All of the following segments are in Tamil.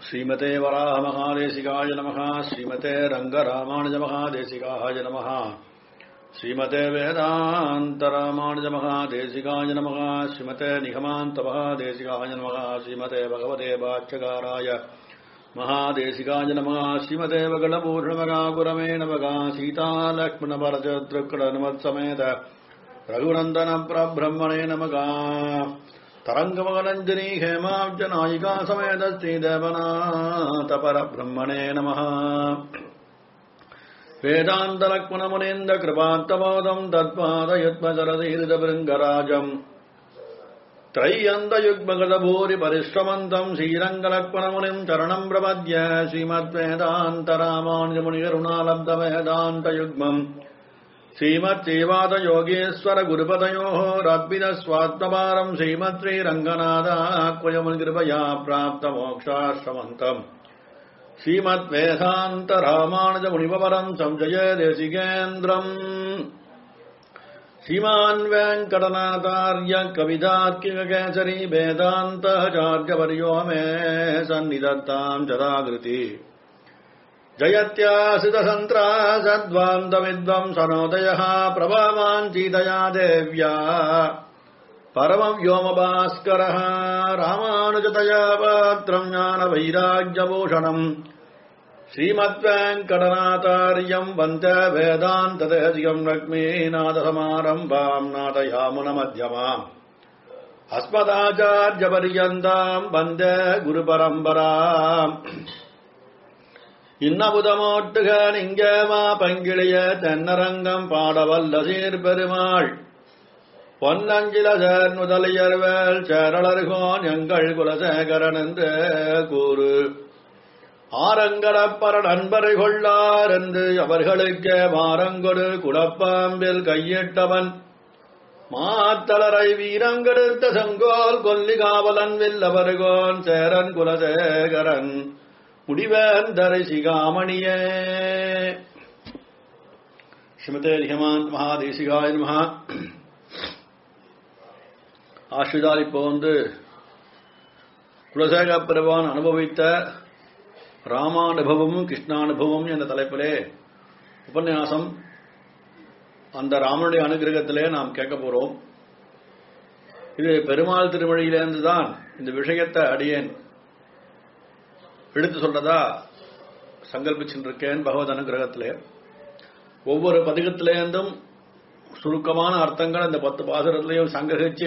श्रीमते वराहमहादेशिकाय नमः श्रीमते रङ्गरामानुजमहादेशिकाय नमः श्रीमते वेदान्तरामानुजमहादेशिकाय नमः श्रीमते निगमान्तमहादेशिकाय नमः श्रीमते भगवते भाष्यकाराय महादेशिकाय नमः श्रीमते वगणपूर्णमगापुरमे नमः सीतालक्ष्मणभरचतृकडनुमत्समेत रघुनन्दनप्रब्रह्मणे नमः तरङ्गमगनञ्जनी हेमाब्जनायिका समेत श्रीदेवनाथपरब्रह्मणे नमः वेदान्तलक्ष्मणमुनीन्द्रकृपात्तमोदम् तत्पादयुग्मचरतीर्दभृङ्गराजम् त्रय्यन्तयुग्मगतभूरि परिश्रमन्तम् श्रीरङ्गलक्ष्मणमुनिम् चरणम् प्रपद्य श्रीमद्वेदान्तरामानुजमुनिकरुणालब्धवेदान्तयुग्मम् श्रीमच्छ्रीवादयोगेश्वर गुरुपतयोः रद्भिदस्वात्मभारम् श्रीमत्श्रीरङ्गनाथाक्वयमुनिकृपया प्राप्तमोक्षाश्रमन्तम् श्रीमद्वेदान्तरामानुजमुनिपरम् संजय देशिकेन्द्रम् श्रीमान् वेङ्कटनाथार्य कवितात्किककेसरी वेदान्तचार्यवर्यो मे सन्निधत्ताम् जदाकृति जयत्यासितसन्त्रासद्वान्तविद्वंसनोदयः प्रभावान् सीतया देव्या परमव्योमभास्करः रामानुजतया पात्रम् ज्ञानवैराग्यभूषणम् श्रीमद्वेङ्कटनाथार्यम् वन्द वेदान्तदेशिकम् लक्ष्मीनाथसमारम्भाम् नाथयामुनमध्यमाम् अस्मदाचार्यपर्यन्ताम् वन्दे गुरुपरम्पराम् இன்னமுதமோட்டுக நிங்கமா பங்கிழிய தென்னரங்கம் பாடவல்ல சீர்பெருமாள் பொன்னஞ்சில சேர் முதலியர்வேல் சேரளர்கோன் எங்கள் குலசேகரன் என்று கூறு ஆரங்கரப்பர நண்பரை கொள்ளார் என்று அவர்களுக்கே மாரங்கொடு குடப்பாம்பில் கையிட்டவன் மாத்தளரை வீரங்கெடுத்த செங்கோல் கொல்லி காவலன் வில்லவர்கோன் சேரன் குலசேகரன் முடிவேந்தரை சிகாமணியே ஸ்ரீமதே ரிஹமான் மகாதேசிகாய மகா ஆசிரிதால் இப்போ வந்து குலசேக பெருவான் அனுபவித்த ராமானுபவமும் கிருஷ்ணானுபவம் என்ற தலைப்பிலே உபன்யாசம் அந்த ராமனுடைய அனுகிரகத்திலே நாம் கேட்க போறோம் இது பெருமாள் திருமொழியிலிருந்து தான் இந்த விஷயத்தை அடியேன் எடுத்து சொல்றதா சங்கல்பிச்சுருக்கேன் பகவத் அனுகிரகத்திலே ஒவ்வொரு பதிகத்திலேருந்தும் சுருக்கமான அர்த்தங்கள் அந்த பத்து பாசுரத்திலையும் சங்கரிச்சு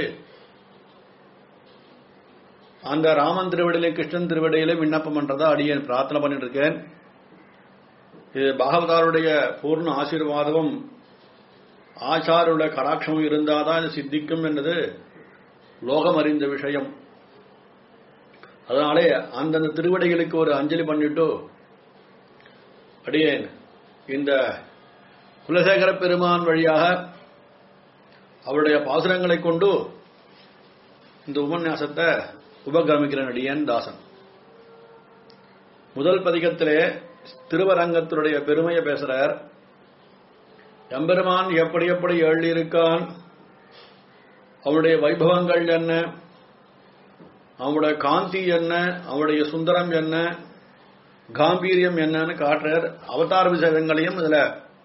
அந்த ராமன் திருவடியிலே கிருஷ்ணன் திருவடியிலே விண்ணப்பம் பண்றதா அடியேன் பிரார்த்தனை பண்ணிட்டு இருக்கேன் இது பாகவதாருடைய பூர்ண ஆசீர்வாதமும் ஆச்சாருடைய கடாட்சமும் இருந்தாதான் இது சித்திக்கும் என்பது லோகம் அறிந்த விஷயம் அதனாலே அந்தந்த திருவடிகளுக்கு ஒரு அஞ்சலி பண்ணிட்டு அடியேன் இந்த குலசேகர பெருமான் வழியாக அவருடைய பாசுரங்களை கொண்டு இந்த உபன்யாசத்தை உபகிரமிக்கிறேன் அடியேன் தாசன் முதல் பதிகத்திலே திருவரங்கத்தினுடைய பெருமையை பேசுறார் எம்பெருமான் எப்படி எப்படி எழுதியிருக்கான் அவருடைய வைபவங்கள் என்ன அவனுடைய காந்தி என்ன அவனுடைய சுந்தரம் என்ன காம்பீரியம் என்னன்னு காட்டுறார் அவதார விஷயங்களையும் இதுல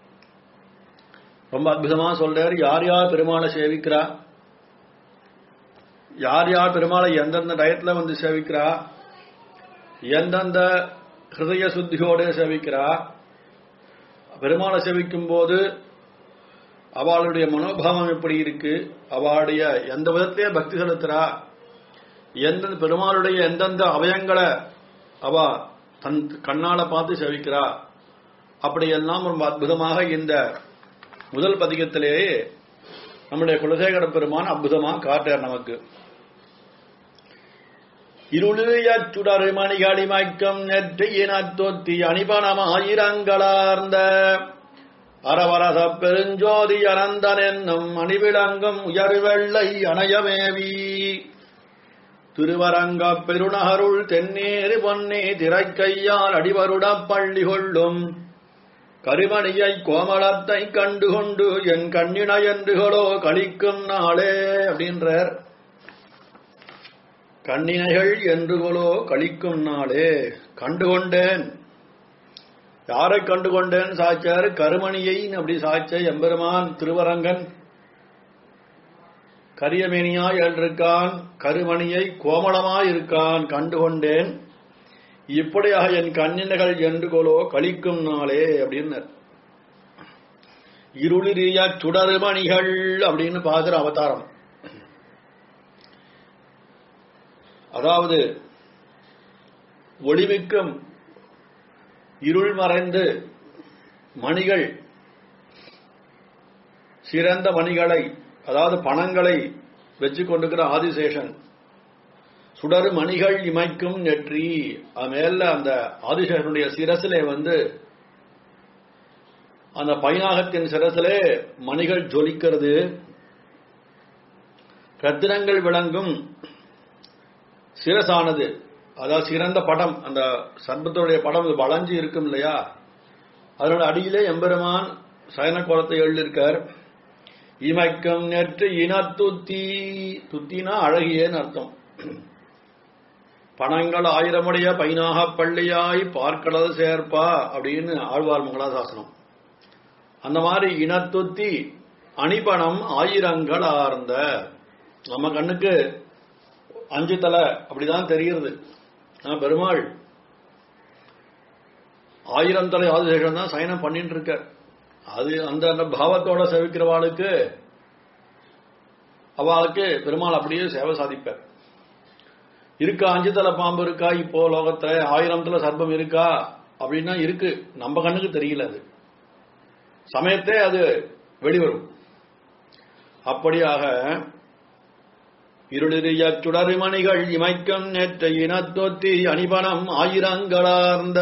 ரொம்ப அற்புதமா சொல்றார் யார் யார் பெருமாளை சேவிக்கிறா யார் யார் பெருமாளை எந்தெந்த டயத்துல வந்து சேவிக்கிறா எந்தெந்த ஹிருதய சுத்தியோட சேவிக்கிறா பெருமாளை சேவிக்கும் போது அவளுடைய மனோபாவம் எப்படி இருக்கு அவளுடைய எந்த விதத்திலே பக்தி செலுத்துறா எந்தெந்த பெருமாளுடைய எந்தெந்த அவயங்களை அவ தன் கண்ணால பார்த்து சேவிக்கிறா அப்படியெல்லாம் ரொம்ப அற்புதமாக இந்த முதல் பதிகத்திலேயே நம்முடைய குலசேகர பெருமான் அற்புதமாக காட்டார் நமக்கு இருளிய சுடரு மணிகளி மயக்கம் நெற்றியின தொத்தி அணிபனம் ஆயிரங்களார்ந்த அரவரச பெருஞ்சோதி அனந்தன் என்னும் அணிவிளங்கும் உயர்வெள்ளை அணையமேவி திருவரங்க பெருநகருள் தென்னேறு பொன்னே திரைக்கையால் அடிவருடப் பள்ளி கொள்ளும் கருமணியை கோமளத்தை கண்டுகொண்டு என் கண்ணின என்றுகளோ கழிக்கும் நாளே அப்படின்றார் கண்ணினைகள் என்று கொலோ கழிக்கும் நாளே கண்டுகொண்டேன் யாரை கண்டுகொண்டேன் சாச்சாரு கருமணியை அப்படி சாச்ச எம்பெருமான் திருவரங்கன் கரியமேனியாய் எழுந்திருக்கான் கருமணியை கோமளமாய் இருக்கான் கண்டுகொண்டேன் இப்படியாக என் கண்ணினைகள் என்று கொலோ கழிக்கும் நாளே அப்படின்னு இருளிரிய சுடருமணிகள் அப்படின்னு பாக்குற அவதாரம் அதாவது ஒளிமிக்கும் இருள் மறைந்து மணிகள் சிறந்த மணிகளை அதாவது பணங்களை வச்சு கொண்டிருக்கிற ஆதிசேஷன் சுடரு மணிகள் இமைக்கும் நெற்றி அது மேல அந்த ஆதிசேஷனுடைய சிரசிலே வந்து அந்த பைனாகத்தின் சிரசிலே மணிகள் ஜொலிக்கிறது ரத்தினங்கள் விளங்கும் சிரசானது அதாவது சிறந்த படம் அந்த சர்பத்துடைய படம் இது வளைஞ்சு இருக்கும் இல்லையா அதனோட அடியிலே எம்பெருமான் சயன கோலத்தை எழுதியிருக்கார் இமைக்கம் நெற்று இனத்துத்தி துத்தினா அழகியேன்னு அர்த்தம் பணங்கள் ஆயிரமுடைய பைனாக பள்ளியாய் பார்க்கடல் சேர்ப்பா அப்படின்னு ஆழ்வார் மங்களாசாசனம் அந்த மாதிரி இனத்துத்தி அணிபணம் ஆயிரங்கள் ஆர்ந்த நம்ம கண்ணுக்கு அஞ்சு தலை அப்படிதான் தெரிகிறது ஆனா பெருமாள் ஆயிரம் தலை ஆதிசேஷன் தான் சயனம் பண்ணிட்டு இருக்க அது அந்த அந்த பாவத்தோட சேவிக்கிறவாளுக்கு அவளுக்கு பெருமாள் அப்படியே சேவை சாதிப்பார் இருக்கா அஞ்சு தலை பாம்பு இருக்கா இப்போ லோகத்துல ஆயிரம் தலை சர்ப்பம் இருக்கா அப்படின்னா இருக்கு நம்ம கண்ணுக்கு தெரியல அது சமயத்தே அது வெளிவரும் அப்படியாக இருளிரிய சுடருமணிகள் இமைக்கும் நேற்ற இனத்தொத்தி அணிபணம் ஆயிரங்களார்ந்த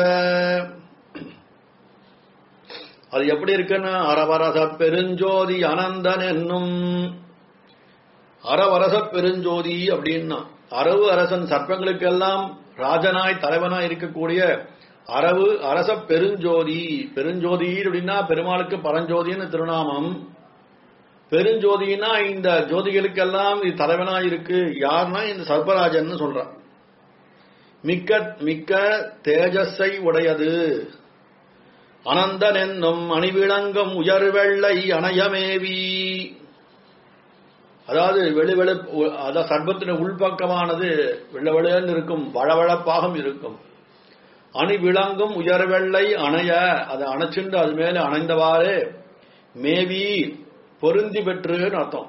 அது எப்படி இருக்குன்னா அரவரச பெருஞ்சோதி அனந்தன் என்னும் அரவரச பெருஞ்சோதி அப்படின்னா அரவு அரசன் சர்ப்பங்களுக்கெல்லாம் ராஜனாய் தலைவனாய் இருக்கக்கூடிய அரவு அரச பெருஞ்சோதி பெருஞ்சோதி அப்படின்னா பெருமாளுக்கு பரஞ்சோதின்னு திருநாமம் பெருஞ்சோதினா இந்த ஜோதிகளுக்கெல்லாம் இது தலைவனாய் இருக்கு யாருன்னா இந்த சர்பராஜன் சொல்றான் மிக்க மிக்க தேஜஸை உடையது அனந்தன் என்னும் அணிவிளங்கும் உயர் வெள்ளை அணையமேவி அதாவது வெளி வெளி அதாவது சர்பத்தின் உள்பக்கமானது வெள்ள வெள்ளன்னு இருக்கும் வளவளப்பாகவும் இருக்கும் அணி விளங்கும் உயர் வெள்ளை அணைய அதை அணைச்சுண்டு அது மேல அணைந்தவாறு மேவி பொருந்தி பெற்றுன்னு அர்த்தம்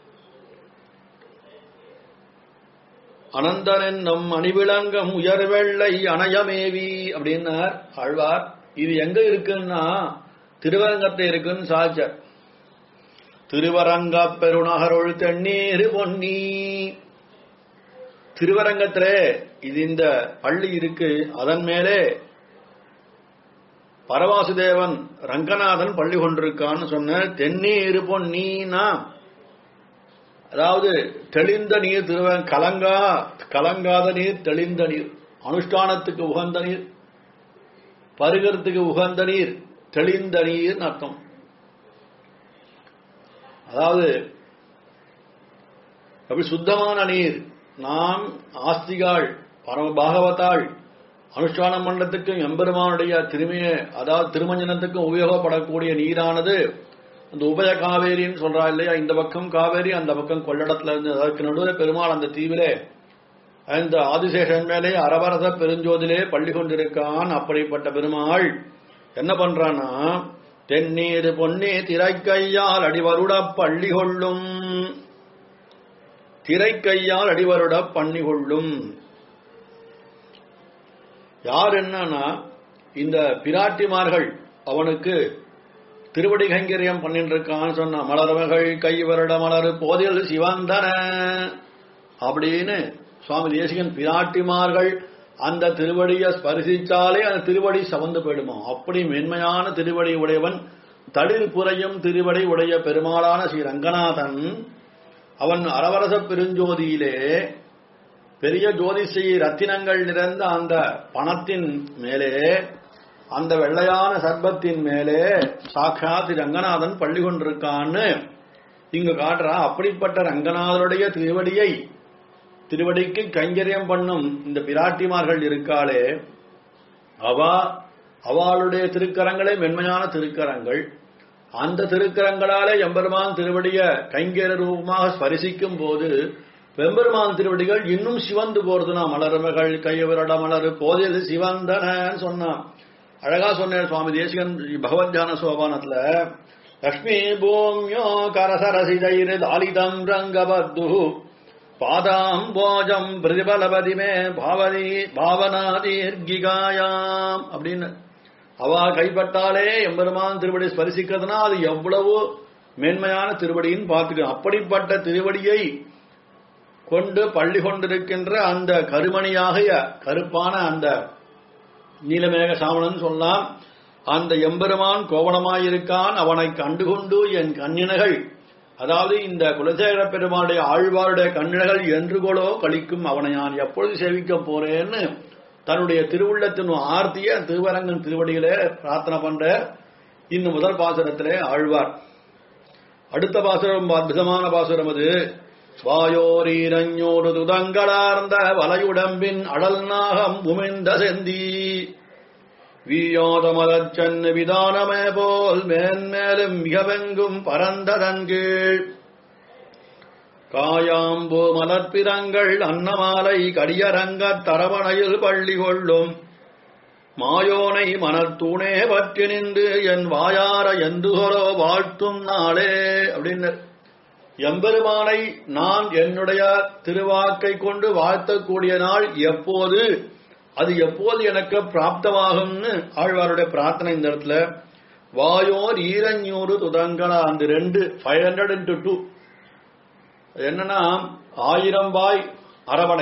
அனந்தன் என்னும் அணிவிளங்கம் உயர் வெள்ளை அணையமேவி அப்படின்னார் ஆழ்வார் இது எங்க இருக்குன்னா திருவரங்கத்தை இருக்குன்னு சாச்சர் திருவரங்க பெருநகருள் தென்னீர் பொன்னி திருவரங்கத்திலே இது இந்த பள்ளி இருக்கு அதன் மேலே பரவாசுதேவன் ரங்கநாதன் பள்ளி கொண்டிருக்கான்னு சொன்ன தென்னீர் பொன்னினா அதாவது தெளிந்த நீர் திருவ கலங்கா கலங்காத நீர் தெளிந்த நீர் அனுஷ்டானத்துக்கு உகந்த நீர் பருகிறதுக்கு உகந்த நீர் தெளிந்த நீர் அர்த்தம் அதாவது அப்படி சுத்தமான நீர் நாம் ஆஸ்திகாள் பரம பாகவதாள் அனுஷ்டானம் மண்டலத்துக்கும் எம்பெருமானுடைய திருமைய அதாவது திருமஞ்சனத்துக்கும் உபயோகப்படக்கூடிய நீரானது அந்த உபய காவேரின்னு சொல்றா இல்லையா இந்த பக்கம் காவேரி அந்த பக்கம் கொள்ளடத்துல இருந்து அதற்கு நடுவில் பெருமாள் அந்த தீவிலே அந்த ஆதிசேஷன் மேலே அரவரச பெருஞ்சோதிலே பள்ளி கொண்டிருக்கான் அப்படிப்பட்ட பெருமாள் என்ன பண்றான்னா தென்னீர் பொன்னே திரைக்கையால் அடிவருட பள்ளி கொள்ளும் திரைக்கையால் அடிவருட பண்ணி கொள்ளும் யார் என்னன்னா இந்த பிராட்டிமார்கள் அவனுக்கு திருவடி கைங்கரியம் பண்ணிட்டு இருக்கான்னு சொன்ன மலர்மகள் கை வருட மலர் போதில் சிவந்தன அப்படின்னு சுவாமி தேசிகன் பிராட்டிமார்கள் அந்த திருவடியை ஸ்பரிசிச்சாலே அந்த திருவடி சவந்து போயிடுமா அப்படி மென்மையான திருவடி உடையவன் தளிர் புறையும் திருவடி உடைய பெருமாளான ஸ்ரீ ரங்கநாதன் அவன் அரவரச பெருஞ்சோதியிலே பெரிய ஜோதிஷி ரத்தினங்கள் நிறைந்த அந்த பணத்தின் மேலே அந்த வெள்ளையான சர்பத்தின் மேலே சாட்சாத் ரங்கநாதன் பள்ளி கொண்டிருக்கான்னு இங்கு காட்டுறா அப்படிப்பட்ட ரங்கநாதருடைய திருவடியை திருவடிக்கு கைங்கரியம் பண்ணும் இந்த பிராட்டிமார்கள் இருக்காளே அவ அவளுடைய திருக்கரங்களே மென்மையான திருக்கரங்கள் அந்த திருக்கரங்களாலே எம்பெருமான் திருவடிய கைங்கர ரூபமாக ஸ்பரிசிக்கும் போது வெம்பெருமான் திருவடிகள் இன்னும் சிவந்து போறதுனா மலர்மகள் கையவரட மலர் போதியது சிவந்தனன்னு சொன்னான் அழகா சொன்னேன் சுவாமி தேசிகன் பகவத்யான சோபானத்துல லக்ஷ்மி பூமியோ கரசரசிதைர் தாலிதம் ரங்கபத்து பாதாம் போஜம் பிரதிபலபதி மே பாவதி பாவனாதீர்கிகாயாம் அப்படின்னு அவ கைப்பட்டாலே எம்பெருமான் திருவடி ஸ்பரிசிக்கிறதுனா அது எவ்வளவு மேன்மையான திருவடின்னு பார்த்துக்கணும் அப்படிப்பட்ட திருவடியை கொண்டு பள்ளி கொண்டிருக்கின்ற அந்த கருமணியாகிய கருப்பான அந்த நீலமேக சாமணன் சொல்லலாம் அந்த எம்பெருமான் கோவணமாயிருக்கான் அவனை கண்டுகொண்டு என் கண்ணினகள் அதாவது இந்த குலசேகர பெருமானுடைய ஆழ்வாருடைய கண்ணினகள் என்று கோலோ கழிக்கும் அவனை நான் எப்பொழுது சேவிக்க போறேன்னு தன்னுடைய திருவுள்ளத்தின் ஆர்த்திய திருவரங்கன் திருவடியிலே பிரார்த்தனை பண்ற இன்னும் முதல் பாசுரத்திலே ஆழ்வார் அடுத்த பாசுரம் அற்புதமான பாசுரம் அது வாயோரீரஞ்சோடு துதங்களார்ந்த வலையுடம்பின் அடல் நாகம் உமிழ்ந்த செந்தி வீயோதமலச் சென்னு விதானமே போல் மேன்மேலும் மிகவெங்கும் பரந்ததன் கீழ் காயாம்பு மலர்பிரங்கள் அன்னமாலை கடியரங்கத் தரவணையில் பள்ளி கொள்ளும் மாயோனை மனத்தூணே பற்றி நின்று என் வாயார எந்துகரோ வாழ்த்தும் நாளே அப்படின்னு எம்பெருமானை நான் என்னுடைய திருவாக்கை கொண்டு வாழ்த்தக்கூடிய நாள் எப்போது அது எப்போது எனக்கு பிராப்தமாகும்னு ஆழ்வாருடைய பிரார்த்தனை இந்த இடத்துல வாயோர் ஈரஞ்சூறு துதங்களா அந்த ரெண்டு ஃபைவ் ஹண்ட்ரட் இன்டு டூ என்னன்னா ஆயிரம் வாய் அரவணை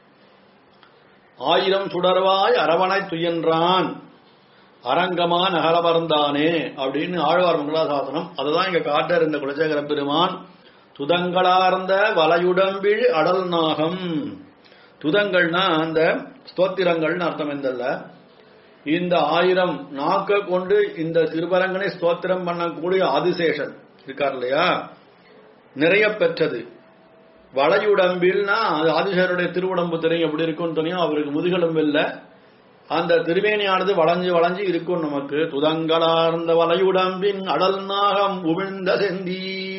ஆயிரம் சுடர்வாய் அரவணை துயன்றான் அரங்கமா நகரமர்ந்தானே அப்படின்னு ஆழ்வார் மங்களாசாசனம் அதுதான் இங்க காட்டார் இந்த குலசேகர பெருமான் துதங்களார்ந்த வலையுடம்பில் அடல் நாகம் துதங்கள்னா அந்த ஸ்தோத்திரங்கள்னு அர்த்தம் எந்தல்ல இந்த ஆயிரம் நாக்க கொண்டு இந்த திருவரங்கனை ஸ்தோத்திரம் பண்ணக்கூடிய ஆதிசேஷன் இருக்கார் இல்லையா நிறைய பெற்றது வளையுடம்பில்னா அது ஆதிசேஷருடைய திருவுடம்பு தெரியும் எப்படி இருக்கும்னு தெரியும் அவருக்கு முதுகெலும்பு இல்லை அந்த திருமேனியானது வளைஞ்சு வளைஞ்சு இருக்கும் நமக்கு துதங்களார்ந்த வலையுடம்பின் அடல் நாகம் உமிழ்ந்த செந்தி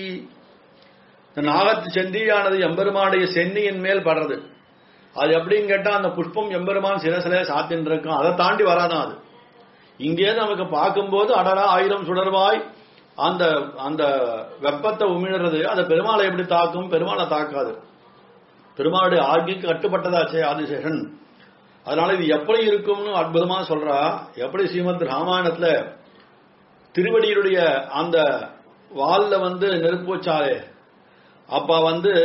இந்த நாகத்து செந்தியானது எம்பெருமானுடைய சென்னியின் மேல் படுறது அது எப்படின்னு கேட்டா அந்த புஷ்பம் எம்பெருமான் சிரசிலே சாத்தின்னு இருக்கும் அதை தாண்டி வராதான் அது இங்கே நமக்கு பார்க்கும்போது அடரா ஆயிரம் சுடர்வாய் அந்த அந்த வெப்பத்தை உமிழறது அந்த பெருமாளை எப்படி தாக்கும் பெருமாளை தாக்காது பெருமாளுடைய ஆகிக்கு கட்டுப்பட்டதாச்சே ஆதிசேஷன் அதனால இது எப்படி இருக்கும்னு அற்புதமா சொல்றா எப்படி ஸ்ரீமத் ராமாயணத்துல திருவடியுடைய அந்த வால்ல வந்து நெருப்பு வச்சாலே அப்ப வந்து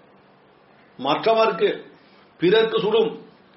மற்றவர்க்கு பிறர்க்கு சுடும்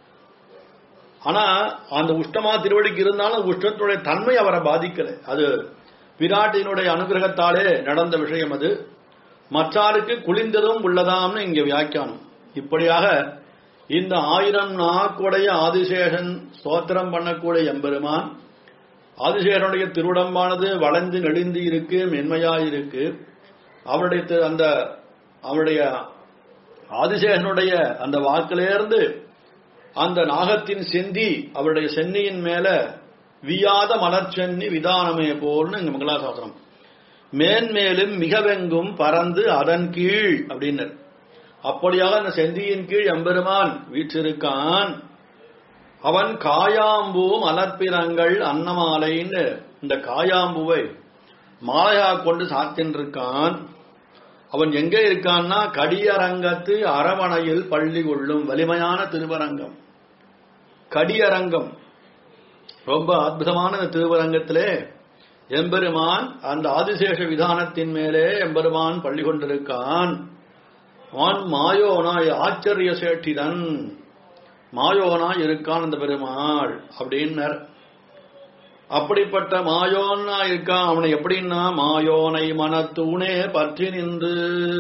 ஆனா அந்த உஷ்டமா திருவடிக்கு இருந்தாலும் உஷ்ணத்தினுடைய தன்மை அவரை பாதிக்கல அது விராட்டினுடைய அனுகிரகத்தாலே நடந்த விஷயம் அது மற்றாருக்கு குளிர்ந்ததும் உள்ளதாம்னு இங்க வியாக்கியானம் இப்படியாக இந்த ஆயிரம் நாக்குடைய ஆதிசேஷன் ஸ்தோத்திரம் பண்ணக்கூடிய எம்பெருமான் ஆதிசேஷனுடைய திருவுடம்பானது வளைந்து நெடிந்து இருக்கு மென்மையாயிருக்கு அவருடைய தி- அந்த அவருடைய ஆதிசேஷனுடைய அந்த வாக்கிலிருந்து அந்த நாகத்தின் செந்தி அவருடைய சென்னியின் மேல வியாத மலர்ச்சென்னி விதானமே போல்னு இங்க மங்களாசாசனம் மேன்மேலும் மிகவெங்கும் பறந்து அதன் கீழ் அப்படின்னர் அப்படியாக அந்த செந்தியின் கீழ் எம்பெருமான் வீற்றிருக்கான் அவன் காயாம்பூ மலர்பிரங்கள் அன்னமாலைன்னு இந்த காயாம்பூவை மாலையா கொண்டு சாத்தின்றிருக்கான் அவன் எங்க இருக்கான்னா கடியரங்கத்து அரவணையில் பள்ளி கொள்ளும் வலிமையான திருவரங்கம் கடியரங்கம் ரொம்ப அற்புதமான இந்த திருவரங்கத்திலே எம்பெருமான் அந்த ஆதிசேஷ விதானத்தின் மேலே எம்பெருமான் பள்ளி கொண்டிருக்கான் அவன் மாயோனாய் ஆச்சரிய சேட்டிதன் மாயோனாய் இருக்கான் அந்த பெருமாள் அப்படின்னர் அப்படிப்பட்ட மாயோன்னா இருக்கான் அவனை எப்படின்னா மாயோனை மனத்தூணே பற்றி நின்று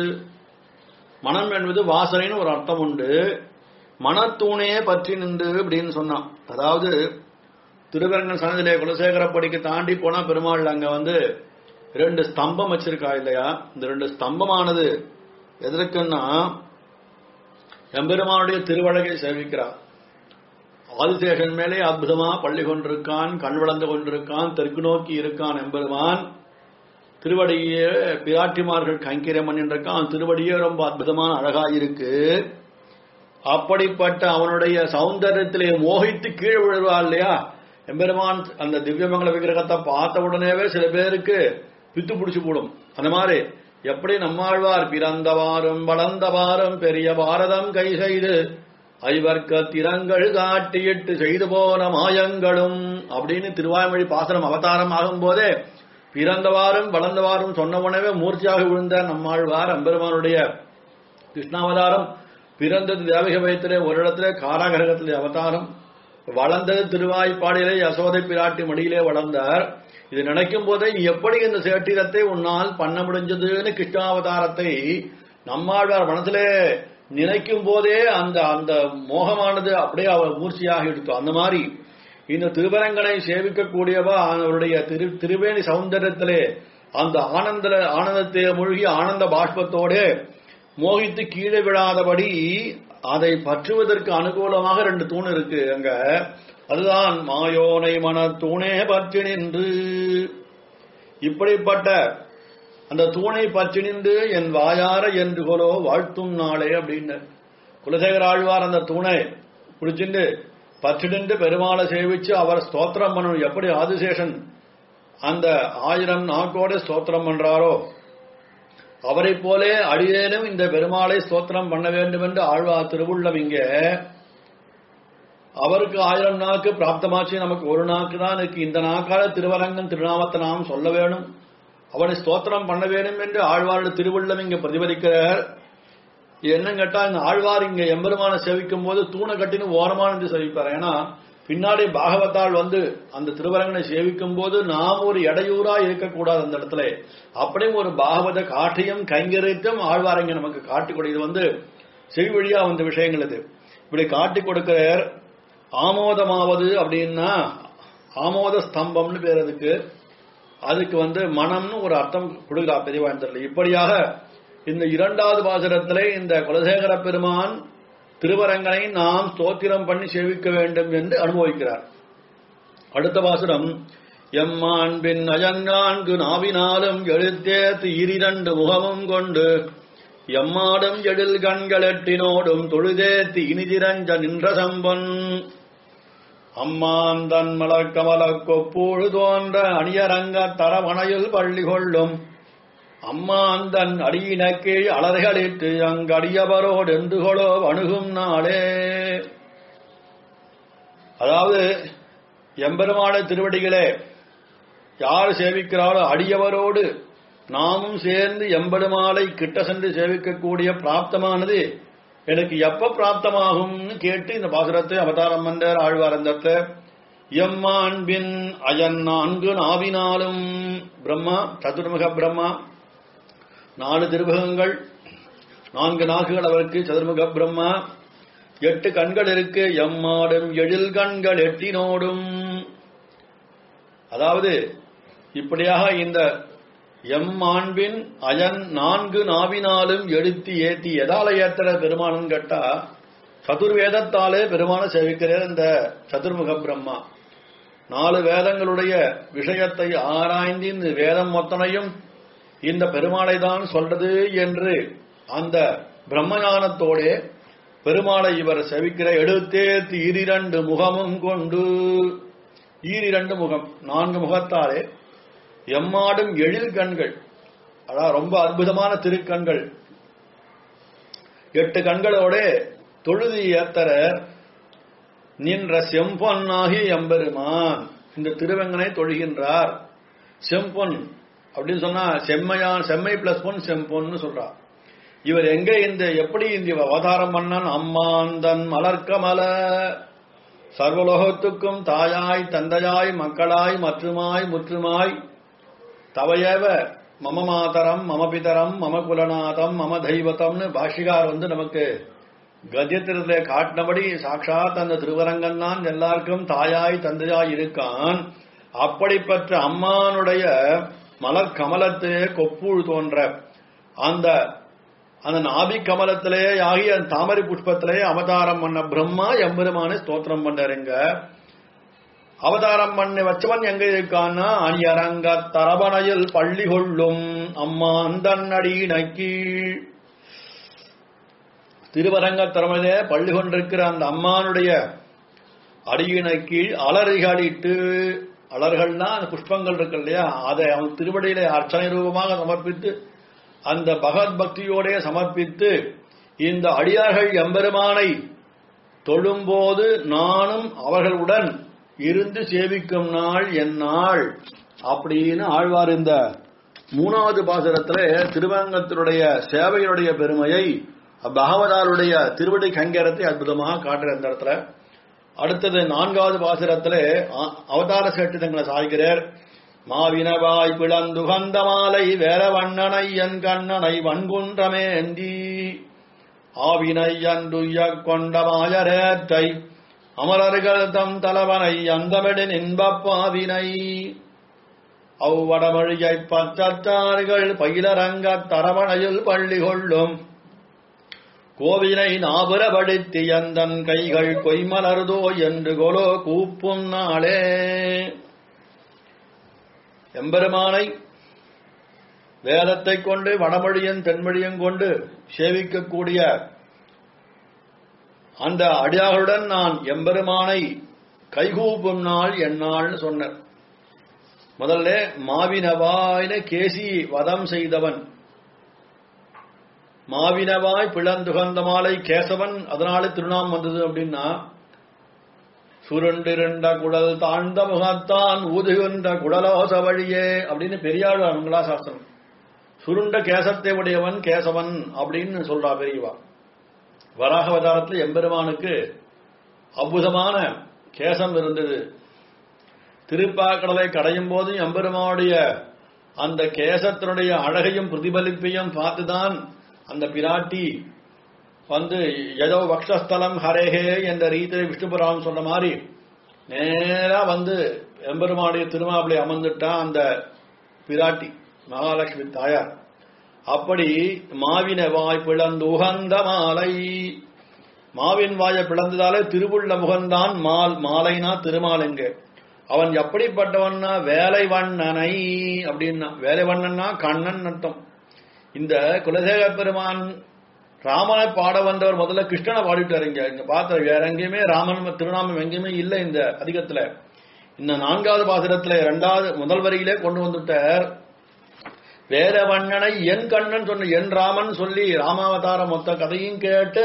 மனம் என்பது வாசனைன்னு ஒரு அர்த்தம் உண்டு மனத்தூணே பற்றி நின்று அப்படின்னு சொன்னான் அதாவது திருவரங்கன் சன்னதிலே குலசேகரப்படிக்கு தாண்டி போனா பெருமாள் அங்க வந்து ரெண்டு ஸ்தம்பம் வச்சிருக்கா இல்லையா இந்த ரெண்டு ஸ்தம்பமானது எதற்குன்னா எம்பெருமானுடைய திருவழகை சேவிக்கிறார் ஆதிசேஷன் மேலே அற்புதமா பள்ளி கொண்டிருக்கான் கண் வளர்ந்து கொண்டிருக்கான் தெற்கு நோக்கி இருக்கான் எம்பெருமான் திருவடியே பிராட்டிமார்கள் கைங்கரியம் பண்ணிருக்கான் திருவடியே ரொம்ப அற்புதமான அழகா இருக்கு அப்படிப்பட்ட அவனுடைய சௌந்தரியத்திலே மோகித்து கீழே விழுவா இல்லையா எம்பெருமான் அந்த திவ்யமங்கல விக்கிரகத்தை பார்த்த உடனேவே சில பேருக்கு பித்து பிடிச்சு போடும் அந்த மாதிரி எப்படி நம்மாழ்வார் பிறந்தவாறும் வளர்ந்தவாறும் பெரிய பாரதம் கை செய்து ஐவர்க்க திறங்கள் காட்டியிட்டு செய்து போன மாயங்களும் அப்படின்னு திருவாய்மொழி பாசனம் அவதாரம் ஆகும் போதே பிறந்தவாறும் வளர்ந்தவாறும் சொன்ன உடனே மூர்ச்சியாக விழுந்த நம்மாழ்வார் அம்பெருமானுடைய கிருஷ்ணாவதாரம் பிறந்தது தேவக வயத்திலே ஒரு இடத்துல காராகிரகத்திலே அவதாரம் வளர்ந்தது திருவாய்ப்பாடியிலே யசோதை பிராட்டி மடியிலே வளர்ந்தார் இது நினைக்கும் போதே நீ எப்படி இந்த சேட்டிரத்தை உன்னால் பண்ண முடிஞ்சதுன்னு கிருஷ்ணாவதாரத்தை நம்மாழ்வார் மனத்திலே நினைக்கும் போதே அந்த அந்த மோகமானது அப்படியே அவர் மூர்ச்சியாக எடுத்தோம் அந்த மாதிரி இந்த திருவரங்கனை சேவிக்கக்கூடியவா அவருடைய திரு திருவேணி சௌந்தரியத்திலே அந்த ஆனந்த ஆனந்தத்தை மூழ்கி ஆனந்த பாஷ்பத்தோட மோகித்து கீழே விழாதபடி அதை பற்றுவதற்கு அனுகூலமாக ரெண்டு தூண் இருக்கு அங்க அதுதான் மாயோனை மன தூணே பற்றி நின்று இப்படிப்பட்ட அந்த தூணை பற்றி நின்று என் வாயார என்று கொலோ வாழ்த்தும் நாளே அப்படின்னு குலசேகர ஆழ்வார் அந்த தூணை பிடிச்சிட்டு பற்றிட்டு பெருமாளை சேவிச்சு அவர் ஸ்தோத்திரம் பண்ணணும் எப்படி ஆதிசேஷன் அந்த ஆயிரம் நாக்கோட ஸ்தோத்திரம் பண்றாரோ அவரை போலே அடியேனும் இந்த பெருமாளை ஸ்தோத்திரம் பண்ண வேண்டும் என்று ஆழ்வார் திருவுள்ளம் இங்க அவருக்கு ஆயிரம் நாக்கு பிராப்தமாச்சு நமக்கு ஒரு நாக்கு தான் இருக்கு இந்த நாக்கால திருவரங்கம் திருநாமத்தை நாம் சொல்ல வேணும் அவனை ஸ்தோத்திரம் பண்ண வேண்டும் என்று ஆழ்வாருடைய திருவுள்ளம் இங்க பிரதிபலிக்கிறார் என்ன கேட்டா இந்த ஆழ்வார் இங்க எம்பெருமான சேவிக்கும் போது தூணை கட்டின்னு ஓரமான இருந்து சேவிப்பார் ஏன்னா பின்னாடி பாகவத்தால் வந்து அந்த திருவரங்கனை சேவிக்கும் போது நாம் ஒரு இடையூறா இருக்கக்கூடாது அந்த இடத்துல அப்படியும் ஒரு பாகவத காட்டையும் கைங்கரித்தும் ஆழ்வார் இங்க நமக்கு காட்டி கொடு இது வந்து செவி வழியா வந்த விஷயங்கள் இது இப்படி காட்டி கொடுக்கிறார் ஆமோதமாவது அப்படின்னா ஆமோத ஸ்தம்பம்னு பேர் அதுக்கு அதுக்கு வந்து மனம்னு ஒரு அர்த்தம் கொடுக்கிறா பெரியவா தெரியல இப்படியாக இந்த இரண்டாவது பாசுரத்திலே இந்த குலசேகர பெருமான் திருவரங்கனை நாம் ஸ்தோத்திரம் பண்ணி சேவிக்க வேண்டும் என்று அனுபவிக்கிறார் அடுத்த பாசுரம் எம்மாண்பின் அயன்நான்கு நாவினாலும் எழுத்தேத்து இரிரண்டு முகமும் கொண்டு எம்மாடும் எழில் கண்களெட்டினோடும் தொழுதேத்தி இனிதிரஞ்ச நின்ற சம்பன் அம்மான் தன் மலர் கமல கொப்பூழு தோன்ற அணியரங்க தரவணையில் பள்ளி கொள்ளும் அம்மான் தன் அடியின கீழ் அலர்களிட்டு அங்கடியவரோடு என்றுகளோ அணுகும் நாளே அதாவது எம்பெருமான திருவடிகளே யார் சேவிக்கிறாரோ அடியவரோடு நாமும் சேர்ந்து எம்பெருமாளை கிட்ட சென்று சேவிக்கக்கூடிய பிராப்தமானது எனக்கு எப்ப பிராப்தமாகும்னு கேட்டு இந்த பாசுரத்தை அவதாரம் வந்தார் ஆழ்வாரந்தத்தை எம்மாண்பின் அயன் நான்கு நாவினாலும் பிரம்மா சதுர்முக பிரம்மா நாலு திருமுகங்கள் நான்கு நாக்குகள் அவருக்கு சதுர்முக பிரம்மா எட்டு கண்கள் இருக்கு எம்மாடும் எழில் கண்கள் எட்டினோடும் அதாவது இப்படியாக இந்த எம்மாண்பின் அயன் நான்கு நாவினாலும் எடுத்து ஏத்தி எதால ஏத்துற பெருமானம் கேட்டா சதுர்வேதத்தாலே பெருமான சேவிக்கிறார் இந்த சதுர்முக பிரம்மா நாலு வேதங்களுடைய விஷயத்தை ஆராய்ந்து இந்த வேதம் மொத்தனையும் இந்த பெருமாளை தான் சொல்றது என்று அந்த பிரம்மஞானத்தோடே பெருமாளை இவர் செவிக்கிற எடுத்தேத்து ஈரிரண்டு முகமும் கொண்டு ஈரிரண்டு முகம் நான்கு முகத்தாலே எம்மாடும் எழில் கண்கள் அதான் ரொம்ப அற்புதமான திருக்கண்கள் எட்டு கண்களோட தொழுதி ஏத்தர நின்ற செம்பொன்னாகி எம்பெருமான் இந்த திருவங்கனை தொழுகின்றார் செம்பொன் அப்படின்னு சொன்னா செம்மையான் செம்மை பிளஸ் பொன் செம்பொன்னு சொல்றார் இவர் எங்க இந்த எப்படி இந்த அவதாரம் பண்ணான் அம்மான் தன் மலர்க்கமல சர்வலோகத்துக்கும் தாயாய் தந்தையாய் மக்களாய் மற்றுமாய் முற்றுமாய் தவையவ மம மாதரம் மம பிதரம் மம குலநாதம் மம தெய்வத்தம்னு பாஷிகார் வந்து நமக்கு கத்தியத்திரத்திலே காட்டினபடி சாட்சாத் அந்த திருவரங்கன் தான் எல்லாருக்கும் தாயாய் தந்தையாய் இருக்கான் அப்படிப்பட்ட அம்மானுடைய மலர் கமலத்திலே கொப்புள் தோன்ற அந்த அந்த நாபி கமலத்திலே ஆகிய அந்த தாமரை புஷ்பத்திலே அவதாரம் பண்ண பிரம்மா எம்பெருமானை ஸ்தோத்திரம் பண்ணாருங்க அவதாரம் பண்ணி வச்சவன் எங்க இருக்கான்னா அணியரங்க தரபணையில் பள்ளி கொள்ளும் அம்மான் தன்னடி கீழ் திருவரங்க தரமலே பள்ளி கொண்டிருக்கிற அந்த அம்மானுடைய அடியினை கீழ் அலறிகளிட்டு அலர்கள்னா அந்த புஷ்பங்கள் இருக்கு இல்லையா அதை அவன் திருவடியிலே அர்ச்சனை ரூபமாக சமர்ப்பித்து அந்த பகவத் பக்தியோடே சமர்ப்பித்து இந்த அடியார்கள் எம்பெருமானை தொழும்போது நானும் அவர்களுடன் இருந்து சேவிக்கும் நாள் என் நாள் அப்படின்னு ஆழ்வார் இந்த மூணாவது பாசுரத்துல திருவங்கத்தினுடைய சேவையினுடைய பெருமையை பகவதாருடைய திருவடி கங்கரத்தை அற்புதமாக காட்டுற இந்த இடத்துல அடுத்தது நான்காவது பாசுரத்திலே அ- அவதார சேட்டிதங்களை சாய்கிறார் மாவினவாய் பிளந்துகந்த மாலை வேலவண்ணனை என் கண்ணனை வன்குன்றமேந்தி ஆவினை அன்றுய்ய கொண்ட மாயரேற்றை அமரர்கள் தம் தலைவனை அந்தமிடின் இன்பப் பாவினை அவ்வடமொழியைப் பற்றத்தார்கள் பயிலரங்கத் தரவணையில் பள்ளி கொள்ளும் கோவிலை நாபுரபடுத்தி அந்தன் கைகள் கொய்மலர்தோ என்று கொலோ கூப்பும் நாளே எம்பெருமானை வேதத்தைக் கொண்டு வடமொழியன் தென்மொழியும் கொண்டு சேவிக்கக்கூடிய அந்த அடியார்களுடன் நான் எம்பெருமானை கைகூப்பும் நாள் என்னாள்னு சொன்னார் முதல்ல மாவினவாயின கேசி வதம் செய்தவன் மாவினவாய் பிளந்துகந்த மாலை கேசவன் அதனால திருநாம் வந்தது அப்படின்னா சுருண்டிருண்ட குடல் தாழ்ந்த முகத்தான் ஊதுகின்ற குடலோச வழியே அப்படின்னு பெரியாள் மங்களா சாஸ்திரம் சுருண்ட கேசத்தை உடையவன் கேசவன் அப்படின்னு சொல்றா பெரியவா வராக அவதாரத்தில் எம்பெருமானுக்கு அற்புதமான கேசம் இருந்தது திருப்பாக்கடலை கடையும் போது எம்பெருமானுடைய அந்த கேசத்தினுடைய அழகையும் பிரதிபலிப்பையும் பார்த்துதான் அந்த பிராட்டி வந்து ஏதோ வக்ஷஸ்தலம் ஹரேஹே என்ற ரீதியை விஷ்ணுபுராணம் சொன்ன மாதிரி நேரா வந்து எம்பெருமானுடைய திருமாவளி அமர்ந்துட்டா அந்த பிராட்டி மகாலட்சுமி தாயார் அப்படி மாவின வாய் பிளந்து உகந்த மாலை மாவின் வாயை பிளந்ததாலே திருவுள்ள முகந்தான் மால் மாலைனா திருமாலுங்க அவன் எப்படிப்பட்டவன்னா வேலை வண்ணனை அப்படின்னா வேலை வண்ணன்னா கண்ணன் அர்த்தம் இந்த குலசேக பெருமான் ராமனை பாட வந்தவர் முதல்ல கிருஷ்ணனை பாடிட்டாரு இங்க இங்க பார்த்த வேற எங்கேயுமே ராமன் திருநாமம் எங்கேயுமே இல்லை இந்த அதிகத்துல இந்த நான்காவது பாசுரத்துல இரண்டாவது முதல் வரியிலே கொண்டு வந்துட்டார் வேற வண்ணனை என் கண்ணன் சொன்ன என் ராமன் சொல்லி ராமாவதார மொத்த கதையும் கேட்டு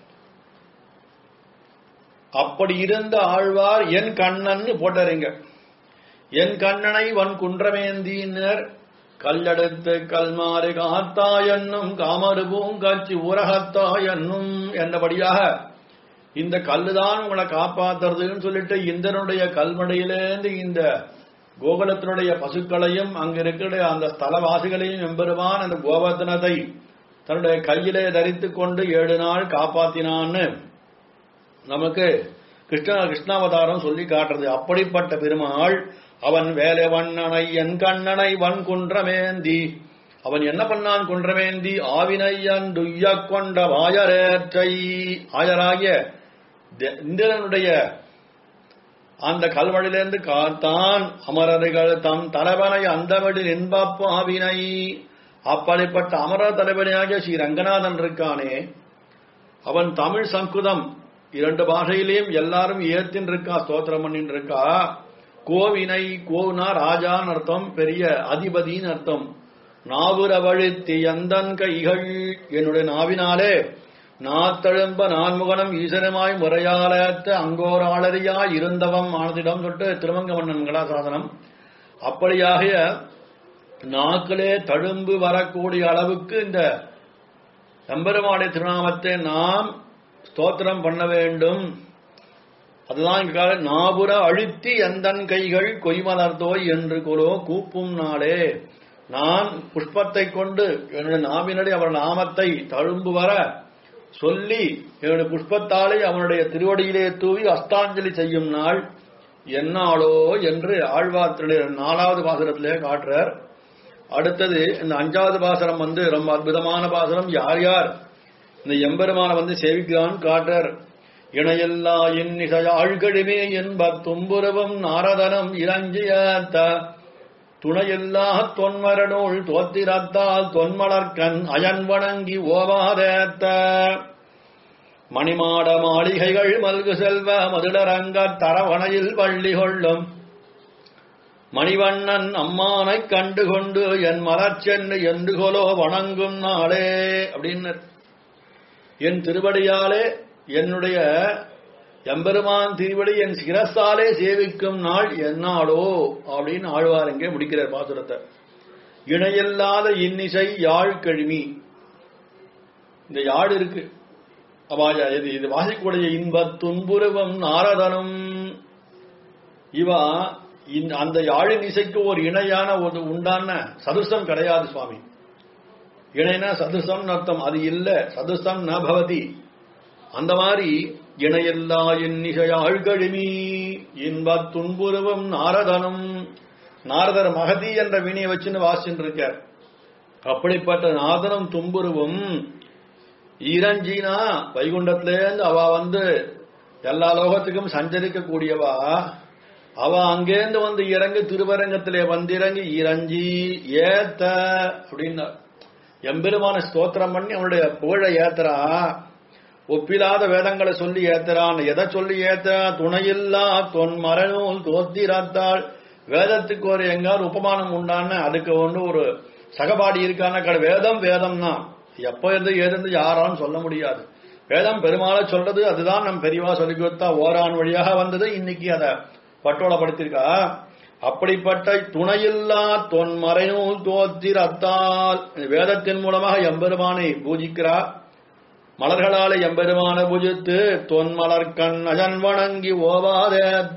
அப்படி இருந்த ஆழ்வார் என் கண்ணன் போட்டாருங்க என் கண்ணனை வன் குன்றமேந்தினர் கல்லெடுத்து கல்மாறு காத்தா என்னும் காமரு பூங்காட்சி ஊரகத்தா என்னும் என்றபடியாக இந்த கல்லுதான் உங்களை காப்பாத்துறதுன்னு சொல்லிட்டு இந்திரனுடைய கல்மடையிலேந்து இந்த கோகுலத்தினுடைய பசுக்களையும் அங்க இருக்கிற அந்த ஸ்தலவாசிகளையும் எம்பெருமான் அந்த கோவர்த்தனத்தை தன்னுடைய கையிலே தரித்துக் கொண்டு ஏழு நாள் காப்பாத்தினான்னு நமக்கு கிருஷ்ண கிருஷ்ணாவதாரம் சொல்லி காட்டுறது அப்படிப்பட்ட பெருமாள் அவன் வேலை வண்ணனை என் கண்ணனை வன் குன்றமேந்தி அவன் என்ன பண்ணான் குன்றமேந்தி ஆவினையன் துய்ய கொண்ட வாயரேற்றை ஆயராகிய த- இந்திரனுடைய அந்த கல்வழிலிருந்து காத்தான் அமரர்கள் தம் தலைவனை அந்தவடி இன்பப்பு ஆவினை அப்படிப்பட்ட அமரர் தலைவனையாகிய ஸ்ரீ ரங்கநாதன் இருக்கானே அவன் தமிழ் சங்குதம் இரண்டு பாஷையிலையும் எல்லாரும் ஏத்தின் இருக்கா ஸ்தோத்திரம் பண்ணின்னு இருக்கா கோவினை கோனா ராஜான்னு அர்த்தம் பெரிய அதிபதின்னு அர்த்தம் நாவுர வழித்தி எந்தன் கைகள் என்னுடைய நாவினாலே நாத்தழும்ப நான்முகனம் ஈசனமாய் முறையாலத்த அங்கோராளரியாய் இருந்தவம் ஆனதிடம் சொல்லிட்டு திருமங்கமன்னன் மங்களாசாசனம் அப்படியாகிய நாக்களே தழும்பு வரக்கூடிய அளவுக்கு இந்த எம்பெருமானுடைய திருநாமத்தை நாம் ஸ்தோத்திரம் பண்ண வேண்டும் அதுதான் இங்க கால நாபுர அழுத்தி எந்தன் கைகள் கொய்மலர்தோய் என்று கொலோ கூப்பும் நாளே நான் புஷ்பத்தை கொண்டு என்னுடைய நாவினடி அவர் நாமத்தை தழும்பு வர சொல்லி என்னுடைய புஷ்பத்தாலே அவனுடைய திருவடியிலே தூவி அஸ்தாஞ்சலி செய்யும் நாள் என்னாளோ என்று ஆழ்வார்த்தினுடைய நாலாவது பாசுரத்திலே காட்டுறார் அடுத்தது இந்த அஞ்சாவது பாசனம் வந்து ரொம்ப அற்புதமான பாசனம் யார் யார் இந்த எம்பெருமான வந்து சேவிக்கிறான் காட்டர் இணையல்லா இன்னிசையாழ்கழுமே என்ப தும்புருவம் நாரதனம் இறஞ்சியத்த துணையில்லா தொன்மரநூல் தோத்திரத்தால் தொன்மலர்கண் அயன் வணங்கி ஓவாதேத்த மணிமாட மாளிகைகள் மல்கு செல்வ மதுடரங்க தரவணையில் பள்ளி கொள்ளும் மணிவண்ணன் அம்மானைக் கண்டு கொண்டு என் மலர்ச்சென்று என்று கொலோ வணங்கும் நாளே அப்படின்னு என் திருவடியாலே என்னுடைய எம்பெருமான் திருவடி என் சிரசாலே சேவிக்கும் நாள் என்னாளோ அப்படின்னு ஆழ்வார் இங்கே முடிக்கிறார் பாசுரத்தை இணையில்லாத இன்னிசை யாழ் கழுமி இந்த யாழ் இருக்கு அவாஜா இது இது வாசிக்கூடிய இன்பத் துன்புருவம் நாரதனும் இவா இந்த அந்த யாழின் இசைக்கு ஒரு இணையான ஒரு உண்டான சதுசம் கிடையாது சுவாமி இணைனா சதுசம் அர்த்தம் அது இல்ல சதுசம் ந பவதி அந்த மாதிரி இணையல்லா இன்னிசை ஆழ்கழுமி இன்பத் துன்புருவம் நாரதனும் நாரதர் மகதி என்ற வினியை வச்சுன்னு வாசிச்சுட்டு இருக்கார் அப்படிப்பட்ட நாதனம் தும்புருவும் ஈரஞ்சினா வைகுண்டத்திலேருந்து அவ வந்து எல்லா லோகத்துக்கும் சஞ்சரிக்க கூடியவா அவ அங்கேருந்து வந்து இறங்கி திருவரங்கத்திலே வந்திறங்கி இறஞ்சி ஏத்த அப்படின்னா எம்பெருமான ஸ்தோத்திரம் பண்ணி அவனுடைய புகழை ஏத்துறா ஒப்பிலாத வேதங்களை சொல்லி ஏத்துறான் எதை சொல்லி ஏத்த துணையில்லா தொன் மரநூல் தோத்திரத்தாள் வேதத்துக்கு ஒரு எங்காவது உபமானம் உண்டான அதுக்கு ஒன்று ஒரு சகபாடி இருக்கான கடை வேதம் வேதம் தான் எப்ப இருந்து ஏது யாராலும் சொல்ல முடியாது வேதம் பெருமாளை சொல்றது அதுதான் நம் பெரியவா சொல்லி கொடுத்தா ஓரான் வழியாக வந்தது இன்னைக்கு அதை பட்டோலப்படுத்திருக்கா அப்படிப்பட்ட துணையில்லா தொன் மறைநூல் தோத்திரத்தால் வேதத்தின் மூலமாக எம்பெருமானை பூஜிக்கிறார் மலர்களாலே எம்பெருமான பூஜித்து தொன் மலர்கண் அஜன் வணங்கி ஓவாதேத்த